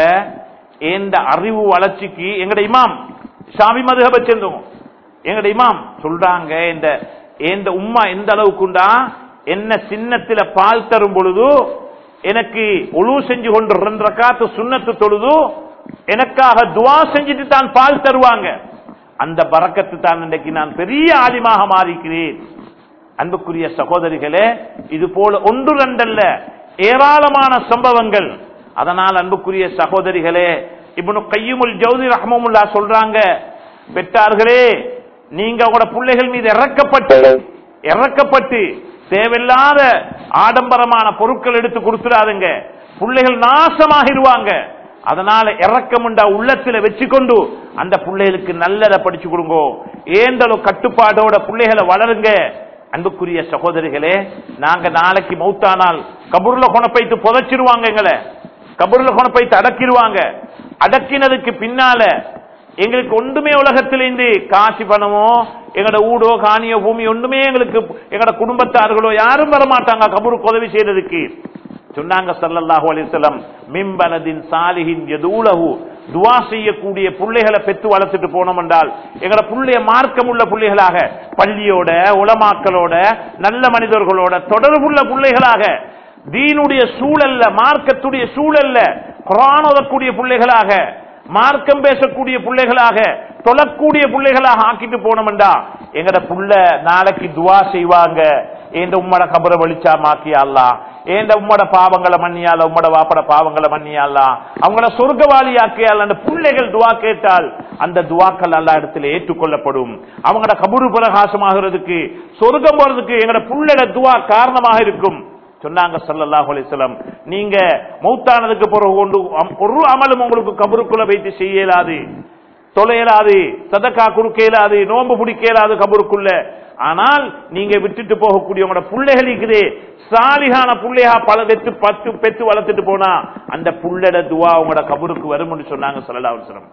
இந்த அறிவு வளர்ச்சிக்கு எங்கட இமாம் ஷாபி மதுகபை சேர்ந்தவங்க எங்கட இமாம் சொல்றாங்க இந்த இந்த உம்மா எந்த அளவுக்குண்டா என்ன சின்னத்தில பால் தரும் பொழுது எனக்கு ஒழு செஞ்சு கொண்டு ரெண்டு ரக்காத்து சுண்ணத்து தொழுது எனக்காக துவா செஞ்சுட்டு தான் பால் தருவாங்க அந்த பறக்கத்து தான் இன்றைக்கு நான் பெரிய ஆலிமாக மாறிக்கிறேன் அன்புக்குரிய சகோதரிகளே இது போல ஒன்று ரெண்டல்ல ஏராளமான சம்பவங்கள் அதனால் அன்புக்குரிய சகோதரிகளே இப்னு கையுமுல் ஜவுதி ரஹ்மமுல்லா சொல்றாங்க பெற்றார்களே நீங்க உங்களோட பிள்ளைகள் மீது இறக்கப்பட்டு இறக்கப்பட்டு தேவையில்லாத ஆடம்பரமான பொருட்கள் எடுத்து கொடுத்துடாதுங்க பிள்ளைகள் நாசமாகிடுவாங்க அதனால இறக்கமுண்டா உள்ளத்துல வச்சுக்கொண்டு அந்த பிள்ளைகளுக்கு நல்லத படிச்சு கொடுங்கோ ஏந்தளவு கட்டுப்பாடோட பிள்ளைகளை வளருங்க அன்புக்குரிய சகோதரிகளே நாங்க நாளைக்கு மௌத்தானால் கபூர்ல கொணப்பைத்து புதைச்சிருவாங்க எங்களை கபூர்ல கொணப்பைத்து அடக்கிடுவாங்க அடக்கினதுக்கு பின்னால எங்களுக்கு ஒன்றுமே உலகத்திலிருந்து காசி பணமோ எங்கட ஊடோ காணியோ பூமி ஒன்றுமே எங்களுக்கு எங்கட குடும்பத்தார்களோ யாரும் வர மாட்டாங்க கபூருக்கு உதவி செய்யறதுக்கு சொன்னாங்க ஸல்லல்லாஹு அலைஹி வஸல்லம் மிம்பலதின் சாலிஹின் யதூலஹு துவா செய்யக்கூடிய புள்ளைகளை பெற்று வளர்த்துட்டு போனோம் என்றால் எங்கட புள்ளைய மார்க்கம் உள்ள புள்ளைகளாக பள்ளியோட உலமாக்களோட நல்ல மனிதர்களோட தொடர்புள்ள புள்ளைகளாக தீனுடைய சூழல்ல மார்க்கத்துடைய சூழல்ல குரான் ஓதக்கூடிய பிள்ளைகளாக மார்க்கம் பேசக்கூடிய பிள்ளைகளாக தொழக்கூடிய பிள்ளைகளாக ஆக்கிட்டு போனோம்டா எங்கட புள்ள நாளைக்கு துவா செய்வாங்க ஏந்த உம்மட கபரை வலிச்சா மாக்கியாலா ஏந்த உம்மட பாவங்களை மன்னியால உம்மட வாப்பட பாவங்களை மன்னியாலா அவங்கள சொர்க்கவாளி ஆக்கியால அந்த பிள்ளைகள் துவா கேட்டால் அந்த துவாக்கள் எல்லா இடத்துல ஏற்றுக்கொள்ளப்படும் அவங்களோட கபுரு பிரகாசமாகிறதுக்கு சொர்க்கம் போறதுக்கு எங்கட புள்ளட துவா காரணமாக இருக்கும் சொன்னாங்க ஸல்லல்லாஹு அலைஹி வஸல்லம் நீங்க மௌத்தானதுக்கு பிறகு கொண்டு அம்- ஒரு அமலும் உங்களுக்கு கபருக்குள்ள வைத்து செய்ய இயலாது தொலையலாது சதக்கா கொடுக்க இயலாது நோன்பு பிடிக்க இயலாது கபருக்குள்ள ஆனால் நீங்க விட்டுட்டு போகக்கூடிய உங்களோட பிள்ளைகளுக்கு சாலிகான பிள்ளையா பல வெத்து பத்து பெத்து வளர்த்துட்டு போனா அந்த புள்ளட துவா உங்களோட கபருக்கு வரும்னு சொன்னாங்க ஸல்லல்லாஹு அலைஹி வஸல்லம்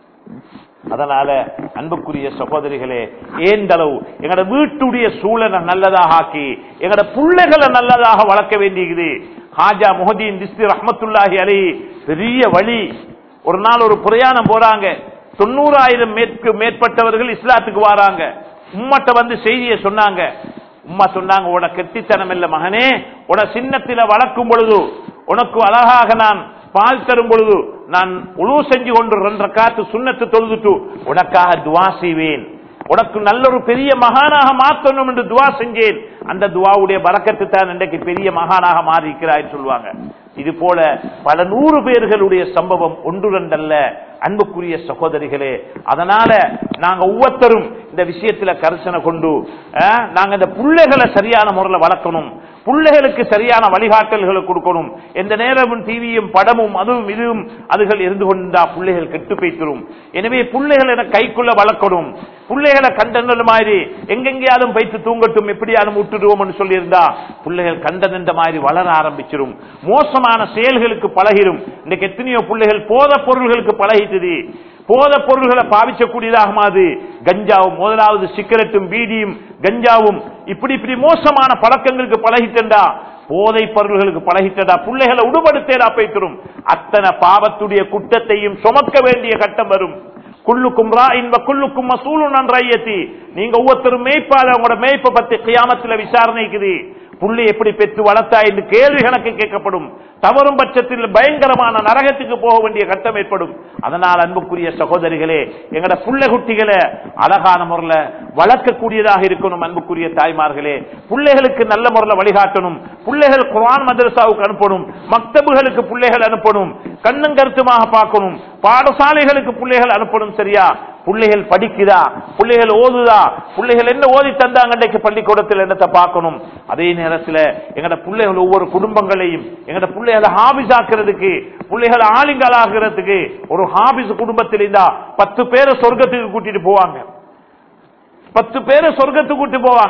அதனால அன்புக்குரிய சகோதரிகளே ஏந்தளவு எங்கட வீட்டுடைய சூழலை நல்லதாக ஆக்கி எங்கட பிள்ளைகளை நல்லதாக வளர்க்க வேண்டியது ஹாஜா முஹதீன் திஸ்தி ரஹ்மத்துல்லாஹி அலி பெரிய வழி ஒரு நாள் ஒரு பிரயாணம் போறாங்க தொண்ணூறாயிரம் மேற்கு மேற்பட்டவர்கள் இஸ்லாத்துக்கு வராங்க உம்மட்ட வந்து செய்தியை சொன்னாங்க உம்மா சொன்னாங்க உன கெட்டித்தனம் இல்ல மகனே உன சின்னத்தில வளர்க்கும் பொழுது உனக்கு அழகாக நான் பால் தரும் பொழுது நான் உழு செஞ்சு கொண்டு ரெண்டரை காத்து சுண்ணத்து தொழுதுட்டு உனக்காக துவா செய்வேன் உனக்கு நல்ல ஒரு பெரிய மகானாக மாற்றணும் என்று துவா செஞ்சேன் அந்த துவாவுடைய பறக்கத்து தான் இன்றைக்கு பெரிய மகானாக மாறி இருக்கிறாய் சொல்லுவாங்க இது போல பல நூறு பேர்களுடைய சம்பவம் ஒன்று ரெண்டல்ல அன்புக்குரிய சகோதரிகளே அதனால நாங்க ஒவ்வொருத்தரும் இந்த விஷயத்துல கரிசனை கொண்டு அஹ், நாங்க இந்த பிள்ளைகளை சரியான முறையில் வளர்க்கணும் பிள்ளைகளுக்கு சரியான வழிகாட்டல்களை கொடுக்கணும் எந்த நேரமும் டிவியும் படமும் அதுவும் இதுவும் அதுகள் இருந்து கொண்டா பிள்ளைகள் கெட்டு போய்த்திரும் எனவே பிள்ளைகளை என கைக்குள்ள வளர்க்கணும் பிள்ளைகளை கண்டன மாதிரி எங்கெங்கேயாலும் வைத்து தூங்கட்டும் எப்படியாலும் விட்டுடுவோம்னு சொல்லியிருந்தா பிள்ளைகள் கண்டனந்த மாதிரி வளர ஆரம்பிச்சிரும் மோசமான செயல்களுக்கு பழகிரும் இன்னைக்கு எத்தனையோ பிள்ளைகள் போத பொருள்களுக்கு பழகிட்டது போத பொருள்களை பாவிக்கக்கூடியதாக மாது கஞ்சாவும் முதலாவது சிகரெட்டும் பீடியும் கஞ்சாவும் இப்படி இப்படி மோசமான பழக்கங்களுக்கு பழகிட்டா போதை பொருள்களுக்கு பழகிட்டடா பிள்ளைகளை உடுபடுத்தேடா போய்த்திரும் அத்தனை பாவத்துடைய குற்றத்தையும் சுமக்க வேண்டிய கட்டம் வரும் குள்ளுக்கும் ராயின் குள்ளுக்கும் மசூலும் நான் ரையத்தி நீங்க ஒவ்வொருத்தரும் மேய்ப்பால உங்களோட மேய்ப்பை பத்தி கியாமத்துல விசாரணைக்குது புள்ளி எப்படி பெற்று வளர்த்தா என்று கேள்வி கணக்கு கேட்கப்படும் தவறும் பட்சத்தில் பயங்கரமான நரகத்துக்கு போக வேண்டிய கட்டம் ஏற்படும் அதனால் அன்புக்குரிய சகோதரிகளே எங்கட புள்ள குட்டிகளை அழகான முறையில் வளர்க்கக்கூடியதாக இருக்கணும் அன்புக்குரிய தாய்மார்களே பிள்ளைகளுக்கு நல்ல முறையில் வழிகாட்டணும் பிள்ளைகள் குர்ஆன் மதரசாவுக்கு அனுப்பணும் மக்தபுகளுக்கு பிள்ளைகள் அனுப்பணும் கண்ணும் கருத்துமாக பார்க்கணும் பாடசாலைகளுக்கு பிள்ளைகள் அனுப்பணும் சரியா பிள்ளைகள் படிக்குதா பிள்ளைகள் ஓதுதா பிள்ளைகள் என்ன ஓதி தந்தாங்க இன்றைக்கு பள்ளிக்கூடத்தில் என்னத்தை பார்க்கணும் அதே நேரத்தில் எங்கட பிள்ளைகள் ஒவ்வொரு குடும்பங்களையும் எங்கட பிள்ளைகளை ஹாபிஸ் ஆக்குறதுக்கு பிள்ளைகளை ஆளுங்களாகிறதுக்கு ஒரு ஹாபிஸ் குடும்பத்தில் இருந்தா பத்து பேரை சொர்க்கத்துக்கு கூட்டிட்டு போவாங்க பத்து பேரை சொர்க்கத்துக்கு கூட்டி போவாங்க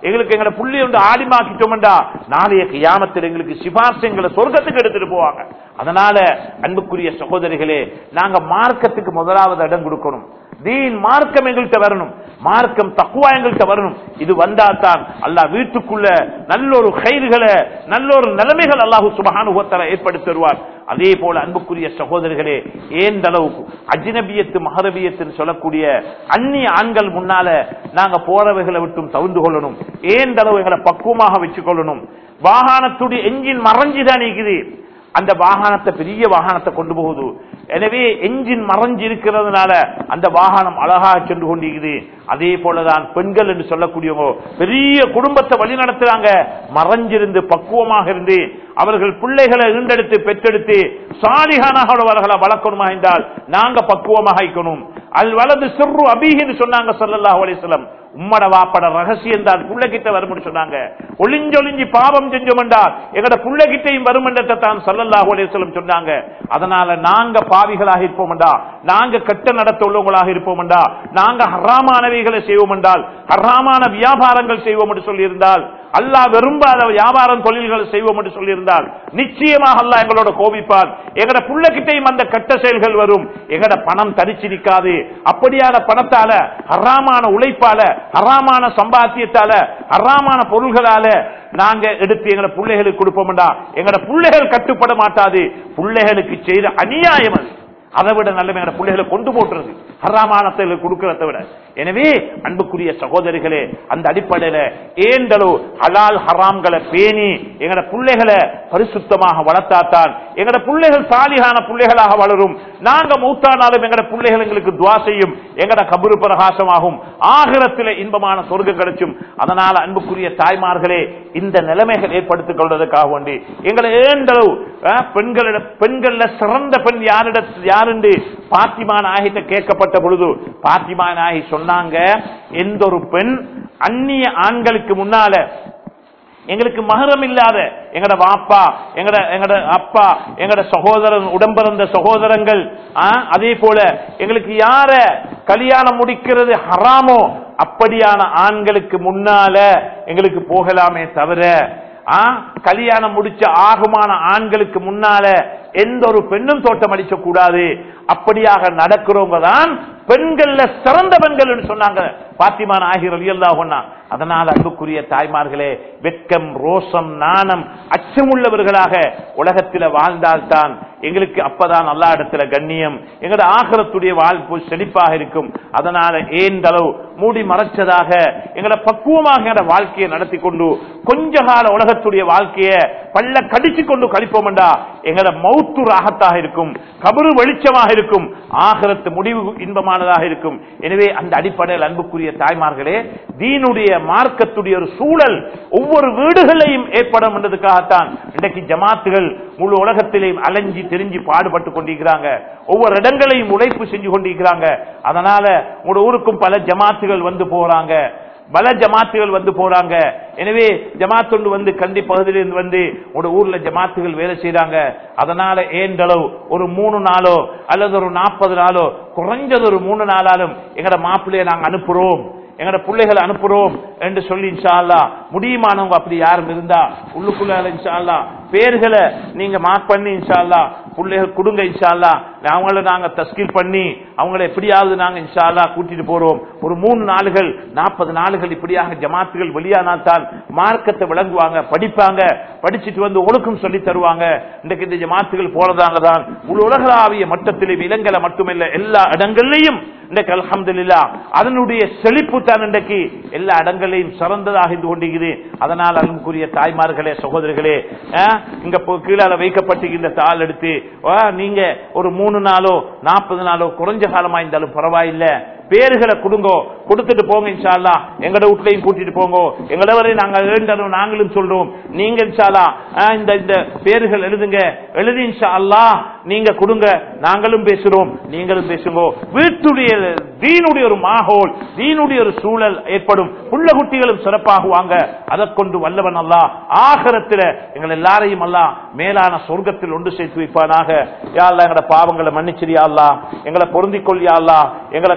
எங்களுக்கு எங்களை புள்ளி வந்து ஆடிமாக்கிட்டோம்டா நாளைய கியாமத்தில் எங்களுக்கு சிபார்சு எங்களை சொர்க்கத்துக்கு எடுத்துட்டு போவாங்க அதனால அன்புக்குரிய சகோதரிகளே நாங்க மார்க்கத்துக்கு முதலாவது இடம் கொடுக்கணும் தீன் மார்க்கம் எங்கள்கிட்ட வரணும் மார்க்கம் தக்குவா எங்கள்கிட்ட வரணும் இது வந்தாதான் அல்லாஹ் வீட்டுக்குள்ள நல்ல ஒரு கயிறுகளை நல்ல ஒரு நிலைமைகள் அல்லாஹு சுபகானுபவத்தர ஏற்படுத்தி தருவார் அதே போல அன்புக்குரிய சகோதரர்களே ஏந்த அளவுக்கு அஜ்னபியத்து மகரபியத்துன்னு சொல்லக்கூடிய அந்நிய ஆண்கள் முன்னால நாங்க போறவைகளை விட்டும் தவிர்ந்து கொள்ளணும் ஏந்த அளவு எங்களை பக்குவமாக வச்சுக்கொள்ளணும் வாகனத்துடைய எஞ்சின் மறைஞ்சுதான் இருக்குது அந்த வாகனத்தை பெரிய வாகனத்தை கொண்டு போகுது எனவே எஞ்சின் மறைஞ்சு இருக்கிறதுனால அந்த வாகனம் அழகாக சென்று கொண்டிருக்குது அதே போலதான் பெண்கள் என்று சொல்லக்கூடியவங்க பெரிய குடும்பத்தை வழி நடத்துறாங்க மறைஞ்சிருந்து பக்குவமாக இருந்து அவர்கள் பிள்ளைகளை ஈண்டெடுத்து பெற்றெடுத்து சாலிகானவர்களை வளர்க்கணுமா என்றால் நாங்க பக்குவமாக இருக்கணும் அல் வலது சிறு அபிஹின்னு சொன்னாங்க சல்லல்லாஹு அலைஹிஸ்ஸலாம் உம்மட வாப்பட ரகசியம் தான் புள்ளகிட்ட வரும்னு சொன்னாங்க ஒளிஞ்சொளிஞ்சி பாவம் செஞ்சோம் என்றால் எங்கட புள்ளகிட்டையும் வரும் என்றதை தான் சல்லல்லாஹு அலைஹிஸ்ஸலாம் சொன்னாங்க அதனால நாங்க பாவிகளாக இருப்போம்டா நாங்க கெட்ட நடத்த உள்ளவங்களாக இருப்போம்டா நாங்க ஹராமானவைகளை செய்வோம் என்றால் ஹராமான வியாபாரங்கள் செய்வோம் என்று சொல்லியிருந்தால் அல்லாஹ் விரும்பாத வியாபாரம் தொழில்களை செய்வோம் என்று சொல்லியிருந்தால் நிச்சயமாக அல்லாஹ் எங்களோட கோபிப்பார் எங்கட புள்ளகிட்டையும் அந்த கெட்ட செயல்கள் வரும் எங்கட பணம் தரிச்சு நிற்காது அப்படியான பணத்தால ஹராமான உழைப்பால ஹராமான சம்பாத்தியத்தால ஹராமான பொருள்களால நாங்க எடுத்து எங்கட பிள்ளைகளுக்கு கொடுப்போம்டா எங்கட பிள்ளைகள் கட்டுப்பட மாட்டாது பிள்ளைகளுக்கு செய்த அநியாயம் அது அதை விட நல்ல எங்கட பிள்ளைகளை கொண்டு போட்டுறது ஹராமானத்தை கொடுக்கறத விட எனவே அன்புக்குரிய சகோதரிகளே அந்த அடிப்படையில ஏண்டலோ ஹலால் ஹராம்களை பேணி எங்கட பிள்ளைகளை பரிசுத்தமாக வளர்த்தாத்தான் எங்கட பிள்ளைகள் சாலிகான பிள்ளைகளாக வளரும் நாங்க மூத்தானாலும் எங்கட பிள்ளைகள் எங்களுக்கு துவா செய்யும் எங்கட கபரு பிரகாசமாகும் ஆகிரத்தில இன்பமான சொர்க்கம் கிடைச்சும் அதனால அன்புக்குரிய தாய்மார்களே இந்த நிலைமைகள் ஏற்படுத்திக் கொள்வதற்காக வேண்டி எங்களை ஏண்டளவு அஹ், பெண்களிட பெண்கள்ல சிறந்த பெண் யாரிட யாருண்டு பாத்திமா நாயிட்ட கேட்கப்பட்ட பொழுது பாத்திமா நாயகி சொன்னாங்க எந்த ஒரு பெண் அந்நிய ஆண்களுக்கு முன்னால எங்களுக்கு மகரம் இல்லாத எங்கட வாப்பா எங்கட எங்கட அப்பா எங்கட சகோதரன் உடம்பிறந்த சகோதரங்கள் ஆ, அதே போல எங்களுக்கு யார கல்யாணம் முடிக்கிறது ஹராமோ அப்படியான ஆண்களுக்கு முன்னால எங்களுக்கு போகலாமே தவிர ஆ, கல்யாணம் முடிச்ச ஆகுமான ஆண்களுக்கு முன்னால எந்த ஒரு பெண்ணும் தோட்டம் அடிக்க கூடாது அப்படியாக நடக்கிறவங்க தான் பெண்கள்ல சிறந்த பெண்கள் சொன்னாங்க பாத்திமா நாகிர் அலி அல்லாஹ் அதனால் அன்புக்குரிய தாய்மார்களே வெட்கம் ரோசம் நாணம் அச்சமுள்ளவர்களாக உலகத்தில் வாழ்ந்தால்தான் எங்களுக்கு அப்பதான் அல்லா இடத்துல கண்ணியம் எங்களோட ஆகரத்துடைய வாழ்ப்பு செழிப்பாக இருக்கும் அதனால ஏந்தளவு மூடி மறைச்சதாக எங்களை பக்குவமாக எங்களோட வாழ்க்கையை நடத்தி கொண்டு கொஞ்ச கால உலகத்துடைய வாழ்க்கையை பல்ல கடிச்சு கொண்டு கழிப்போம்டா எங்களோட மௌத்து ராகத்தாக இருக்கும் கபரு வெளிச்சமாக இருக்கும் ஆகரத்து முடிவு இன்பமானதாக இருக்கும் எனவே அந்த அடிப்படையில் அன்புக்குரிய தாய்மார்களே தீனுடைய மார்க்கத்துடைய ஒரு சூழல் ஒவ்வொரு வீடுகளையும் ஏற்படும் என்றதுக்காகத்தான் இன்றைக்கு ஜமாத்துகள் முழு உலகத்திலேயும் அலைஞ்சி தெரிஞ்சு பாடுபட்டு கொண்டிருக்கிறாங்க ஒவ்வொரு இடங்களையும் உழைப்பு செஞ்சு கொண்டிருக்கிறாங்க அதனால உங்களோட ஊருக்கும் பல ஜமாத்துகள் வந்து போறாங்க பல ஜமாத்துகள் வந்து போறாங்க எனவே ஜமாத் ஒன்று வந்து கண்டி பகுதியிலிருந்து வந்து ஒரு ஊர்ல ஜமாத்துகள் வேலை செய்யறாங்க அதனால ஏண்டளவு ஒரு மூணு நாளோ அல்லது ஒரு நாற்பது நாளோ குறைஞ்சது ஒரு மூணு நாளாலும் எங்கட மாப்பிள்ளைய நாங்க அனுப்புறோம் எங்கட பிள்ளைகளை அனுப்புறோம் என்று சொல்லி இன்ஷா அல்லாஹ் முடியுமானவங்க அப்படி யாரும் இருந்தா உள்ளுக்குள்ள இன்ஷா அல்லாஹ் பேர்களை நீங்க மார்க் பண்ணி இன்ஷா அல்லாஹ் பிள்ளைகள் கொடுங்க இன்ஷா அல்லாஹ் அவங்கள நாங்க தஸ்கீல் பண்ணி அவங்கள எப்படியாவது நாங்க இன்ஷா அல்லாஹ் கூட்டிட்டு போறோம் ஒரு மூணு நாளுகள் நாற்பது நாளுகள் இப்படியாக ஜமாத்துகள் வெளியானால்தான் மார்க்கத்தை விளங்குவாங்க படிப்பாங்க படிச்சுட்டு வந்து ஒழுக்கம் சொல்லி தருவாங்க இன்றைக்கு இந்த ஜமாத்துகள் போறதாங்க தான் உலகளாவிய மட்டத்திலே இளங்கலை மட்டுமில்ல எல்லா இடங்கள்லையும் இன்றைக்கு அல்ஹம்துலில்லா அதனுடைய செழிப்பு தான் இன்றைக்கு எல்லா இடங்களையும் சிறந்ததாக இருந்து கொண்டிருக்குது அதனால் அன்புக்குரிய தாய்மார்களே சகோதரிகளே அஹ், இங்க போ- கீழால வைக்கப்பட்டிருக்கின்ற தாள் எடுத்து அஹ், நீங்க ஒரு மூணு நாளோ நாற்பது நாளோ குறைஞ்ச காலமா இருந்தாலும் பரவாயில்லை பேர்களை கொடுங்கோ கொடுத்துட்டு போங்க இன்ஷால்லா எங்கட வீட்லயும் கூட்டிட்டு போங்க எங்களை வரை நாங்க எழுந்தனும் நாங்களும் சொல்றோம் நீங்க இன்ஷால்லா அஹ், இந்த இந்த பேர்கள் எழுதுங்க எழுதி இன்ஷா அல்லாஹ் நீங்க கொடுங்க நாங்களும் பேசுறோம் நீங்களும் பேசுங்க வீட்டுடைய தீனுடைய ஒரு மாகோல் தீனுடைய ஒரு சூழல் ஏற்படும் புள்ள குட்டிகளும் சிறப்பாகுவாங்க அதை கொண்டு வல்லவன் அல்லா ஆகரத்தில் எங்கள் எல்லாரையும் அல்லா மேலான சொர்க்கத்தில் ஒன்று சேர்த்து வைப்பானாக யா அல்லாஹ் எங்கட பாவங்களை மன்னிச்சிரியா அல்லா எங்களை பொருந்திக் கொள்ளியா அல்லா எங்களை கபூல்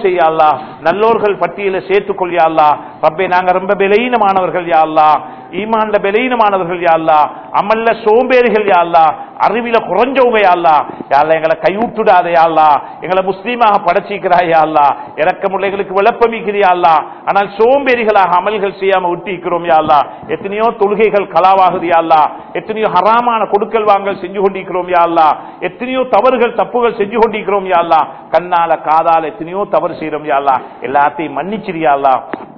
செய்ய அல்லா நல்லோர்கள் பட்டியல சேர்த்துக்கொள் யா அல்லா ரப்பே நாங்க ரொம்ப பலீனமானவர்கள் யா அல்லா ஈமான்ல பலீனமானவர்கள் யா அல்லா அமல்ல சோம்பேறிகள் யா அல்லா அறிவில குறைஞ்சவங்க யா அல்லா யா அல்லா எங்களை கைவிட்டுடாதே யா அல்லா எங்களை முஸ்லீமாக படைச்சிக்கிறாய் யா அல்லா இறக்கமுள்ள எங்களுக்கு விளப்பமிக்கிறியா அல்லா ஆனால் சோம்பேறிகளாக அமல்கள் செய்யாம விட்டிருக்கிறோம் யா அல்லா எத்தனையோ தொழுகைகள் கலாவாகுது யா அல்லா எத்தனையோ ஹராமான கொடுக்கல் வாங்கல் செஞ்சு கொண்டிருக்கிறோம் யா அல்லா எத்தனையோ தவறுகள் தப்புகள் செஞ்சு கொண்டிருக்கிறோம் யா அல்லா கண்ணால காதால எத்தனையோ தவறு செய்யறோம் யா அல்லா எல்லாத்தையும் மன்னிச்சிரியா அல்லா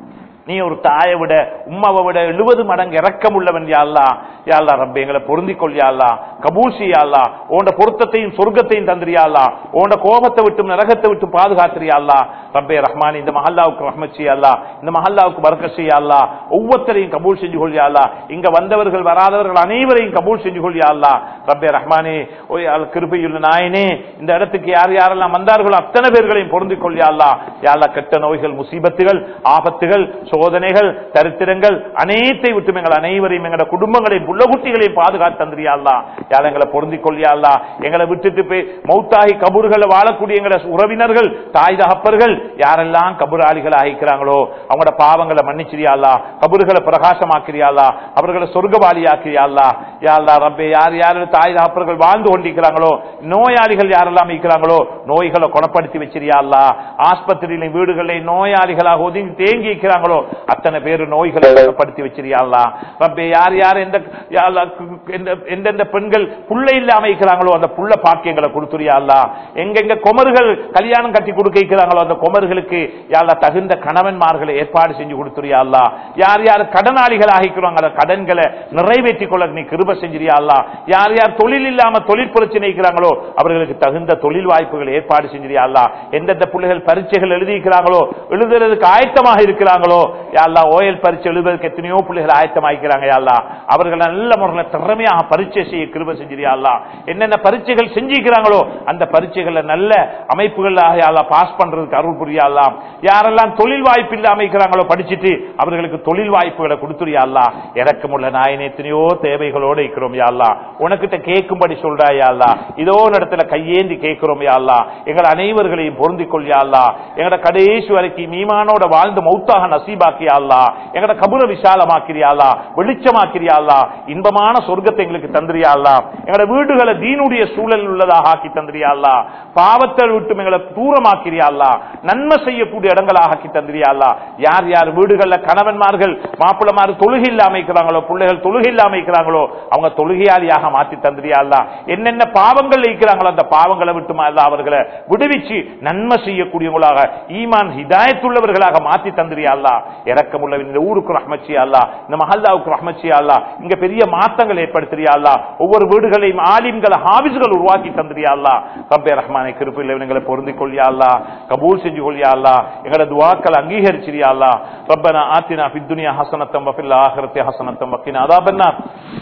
நீ ஒரு தாயை விட உம்மாவை விட எழுபது மடங்கு இறக்கம் உள்ளவன் யாழ்லா யாழ்லா ரப்ப எங்களை பொருந்திக் கொள் யாழ்லா கபூல் செய்யாள்லா உண்ட பொருத்தத்தையும் சொர்க்கத்தையும் தந்திரியாள்லா உண்ட கோபத்தை விட்டும் நரகத்தை விட்டு பாதுகாத்திரியாள்லா ரப்பே ரஹ்மான் இந்த மஹல்லாவுக்கு ரஹ்மத் செய்யாள்லா இந்த மஹல்லாவுக்கு பறக்க செய்யாள்லா ஒவ்வொருத்தரையும் கபூல் செஞ்சு கொள்ளியாள்லா இங்க வந்தவர்கள் வராதவர்கள் அனைவரையும் கபூல் செஞ்சு கொள்ளியாள்லா ரப்பே ரஹ்மானே ஓய் அல் கிருபையுள்ள நாயனே இந்த இடத்துக்கு யார் யாரெல்லாம் வந்தார்களோ அத்தனை பேர்களையும் பொருந்திக் கொள்ளியாள்லா யாழ்லா கெட்ட நோய்கள் முசீபத்துகள் ஆபத்துகள் சோதனைகள் தரித்திரங்கள் அனைத்தை விட்டு எங்கள் அனைவரையும் எங்களோட குடும்பங்களையும் புள்ளகுட்டிகளையும் பாதுகாத்து தந்திரியாள்லா யாழ் எங்களை பொருந்திக் கொள்ளியாள்லா எங்களை விட்டுட்டு போய் மௌத்தாகி கபூர்கள் வாழக்கூடிய எங்களோட உறவினர்கள் தாய் தகப்பர்கள் யாரெல்லாம் கபூராளிகள் ஆகிக்கிறாங்களோ அவங்களோட பாவங்களை மன்னிச்சிரியாள்லா கபூர்களை பிரகாசமாக்கிறியாள்லா அவர்களை சொர்க்கவாளி ஆக்கிறியாள்லா யாழ்லா ரப்பே யார் யார் தாய் தகப்பர்கள் வாழ்ந்து கொண்டிருக்கிறாங்களோ நோயாளிகள் யாரெல்லாம் இருக்கிறாங்களோ நோய்களை குணப்படுத்தி வச்சிரியாள்லா ஆஸ்பத்திரியிலும் வீடுகளில் நோயாளிகளாக ஒதுங்கி தேங்கி இருக்கிறாங்களோ அத்தனை பேர் நோய்களை குணப்படுத்தி வச்சிருயாள்லா ரப்பே யார் யார் எந்த யாழ்லா, எந்த- எந்தெந்த பெண்கள் புள்ள இல்லாம இருக்கிறாங்களோ அந்த புள்ள பாக்கியங்களை கொடுத்துறியாள்லா எங்கெங்க குமர்கள் கல்யாணம் கட்டி கொடுக்க இருக்கிறாங்களோ அந்த குமர்களுக்கு யாழ்லா தகுந்த கணவன்மார்களை ஏற்பாடு செஞ்சு கொடுத்துறியாள்லா யார் யார் கடனாளிகள் ஆகிக்கிறாங்க அந்த கடன்களை நிறைவேற்றிக் கொள்ள நீ கிருப செஞ்சிரியாள்லா யார் யார் தொழில் இல்லாம தொழில் பிரச்சனை இருக்கிறாங்களோ அவர்களுக்கு தகுந்த தொழில் வாய்ப்புகள் ஏற்பாடு செஞ்சிரியாள்லா எந்தெந்த பிள்ளைகள் பரீட்சைகள் எழுதியிருக்கிறாங்களோ எழுதுறதுக்கு ஆயத்தமாக இருக்கிறாங்களோ யாழ்லா ஓயல் பரீட்சை எழுதுவதற்கு எத்தனையோ பிள்ளைகள் ஆயத்தமாக்கிறாங்க யாழ்லா அவர்கள் நல்ல முறையில் திறமையாக பரீட்சை செய்ய கிருப செஞ்சிரியாள்லா என்னென்ன பரீட்சைகள் செஞ்சிருக்கிறாங்களோ அந்த பரீட்சைகளை நல்ல அமைப்புகளாக யாழ்லா பாஸ் பண்றதுக்கு அருள் புரியாலாம் யாரெல்லாம் தொழில் வாய்ப்பு இல்லாம இருக்கிறாங்களோ படிச்சுட்டு அவர்களுக்கு தொழில் வாய்ப்புகளை கொடுத்துறியாள்லா இறக்கமுள்ள நாயன் எத்தனையோ தேவைகளோடு இருக்கிறோம் யாழ்லா உனக்கிட்ட கேட்கும்படி சொல்றா யாழ்லா இதோ ஒரு இடத்துல கையேந்தி கேட்கிறோம் யாழ்லா எங்கள் அனைவர்களையும் பொருந்திக் கொள் யாழ்லா எங்கட கடைசி வரைக்கும் மீமானோட வாழ்ந்து மௌத்தாக நசீபாக்கியாள்லா எங்கட கபுர விசாலமாக்கிறியாள்லா வெளிச்சமாக்கிறியாள்லா இன்பமான சொர்க்கத்தை எங்களுக்கு தந்திரியாள்லா எங்கட வீடுகளை தீனுடைய சூழல் உள்ளதாக ஆக்கி தந்திரியாள்லா பாவத்தை விட்டு எங்களை தூரமாக்கிறியாள்லா நன்மை செய்யக்கூடிய இடங்களாக ஆக்கி தந்திரியாள்லா யார் யார் வீடுகள்ல கணவன்மார்கள் மாப்பிள்ளமார் தொழுகை இல்லாம இருக்கிறாங்களோ பிள்ளைகள் தொழுகை இல்லாம இருக்கிறாங்களோ அவங்க தொழுகையாளியாக மாத்தி தந்திரியாள்லா என்னென்ன பாவங்கள் இருக்கிறாங்களோ அந்த பாவங்களை விட்டு அல்ல அவர்களை விடுவிச்சு நன்மை செய்யக்கூடியவங்களாக ஈமான் ஹிதாயத்துள்ளவர்களாக மாத்தி தந்திரியாள்லா இறக்கமுள்ள இந்த ஊருக்கு ரஹ்மச்சி அல்லா இந்த மஹல்லாவுக்கு ரஹ்மச்சி அல்லா இங்க பெரிய மாற்றங்கள் ஏற்படுத்துறியா அல்லா ஒவ்வொரு வீடுகளையும் ஆலிம்களை ஹாபிஸ்கள் உருவாக்கி தந்திரியா அல்லா ரப்பே ரஹ்மானை கிருப்பில் எங்களை பொருந்திக் கொள்ளியா அல்லா கபூல் செஞ்சு கொள்ளியா அல்லா எங்களோட துவாக்கள் அங்கீகரிச்சிரியா அல்லா ரப்பனா ஆத்தினா பித்துனியா ஹசனத்தம் வஃபில் ஆஹிரத்தி ஹசனத்தம் வக்கினா அதாபன்னா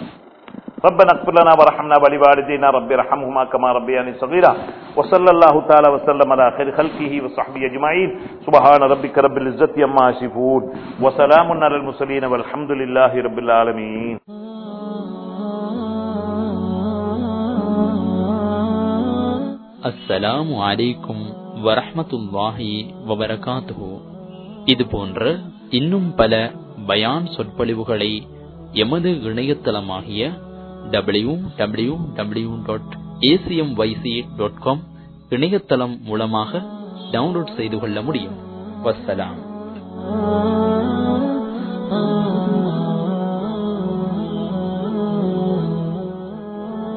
ربنا اغفر لنا وارحمنا ولوالدينا رب ارحمهما كما ربياني صغيرا وصلى الله تعالى وسلم على خير خلقه وصحبه اجمعين سبحان ربك رب العزه عما يصفون وسلام على المرسلين والحمد لله رب العالمين அஸ்ஸலாமு அலைக்கும் வரஹ்மத்துல்லாஹி வபரகாத்துஹு இது போன்ற இன்னும் பல பயான் சொற்பொழிவுகளை எமது இணையதளமாகிய W W W dot ACM YC dot com இணையதளம் மூலமாக டவுன்லோட் செய்து கொள்ள முடியும் வஸ்ஸலாம்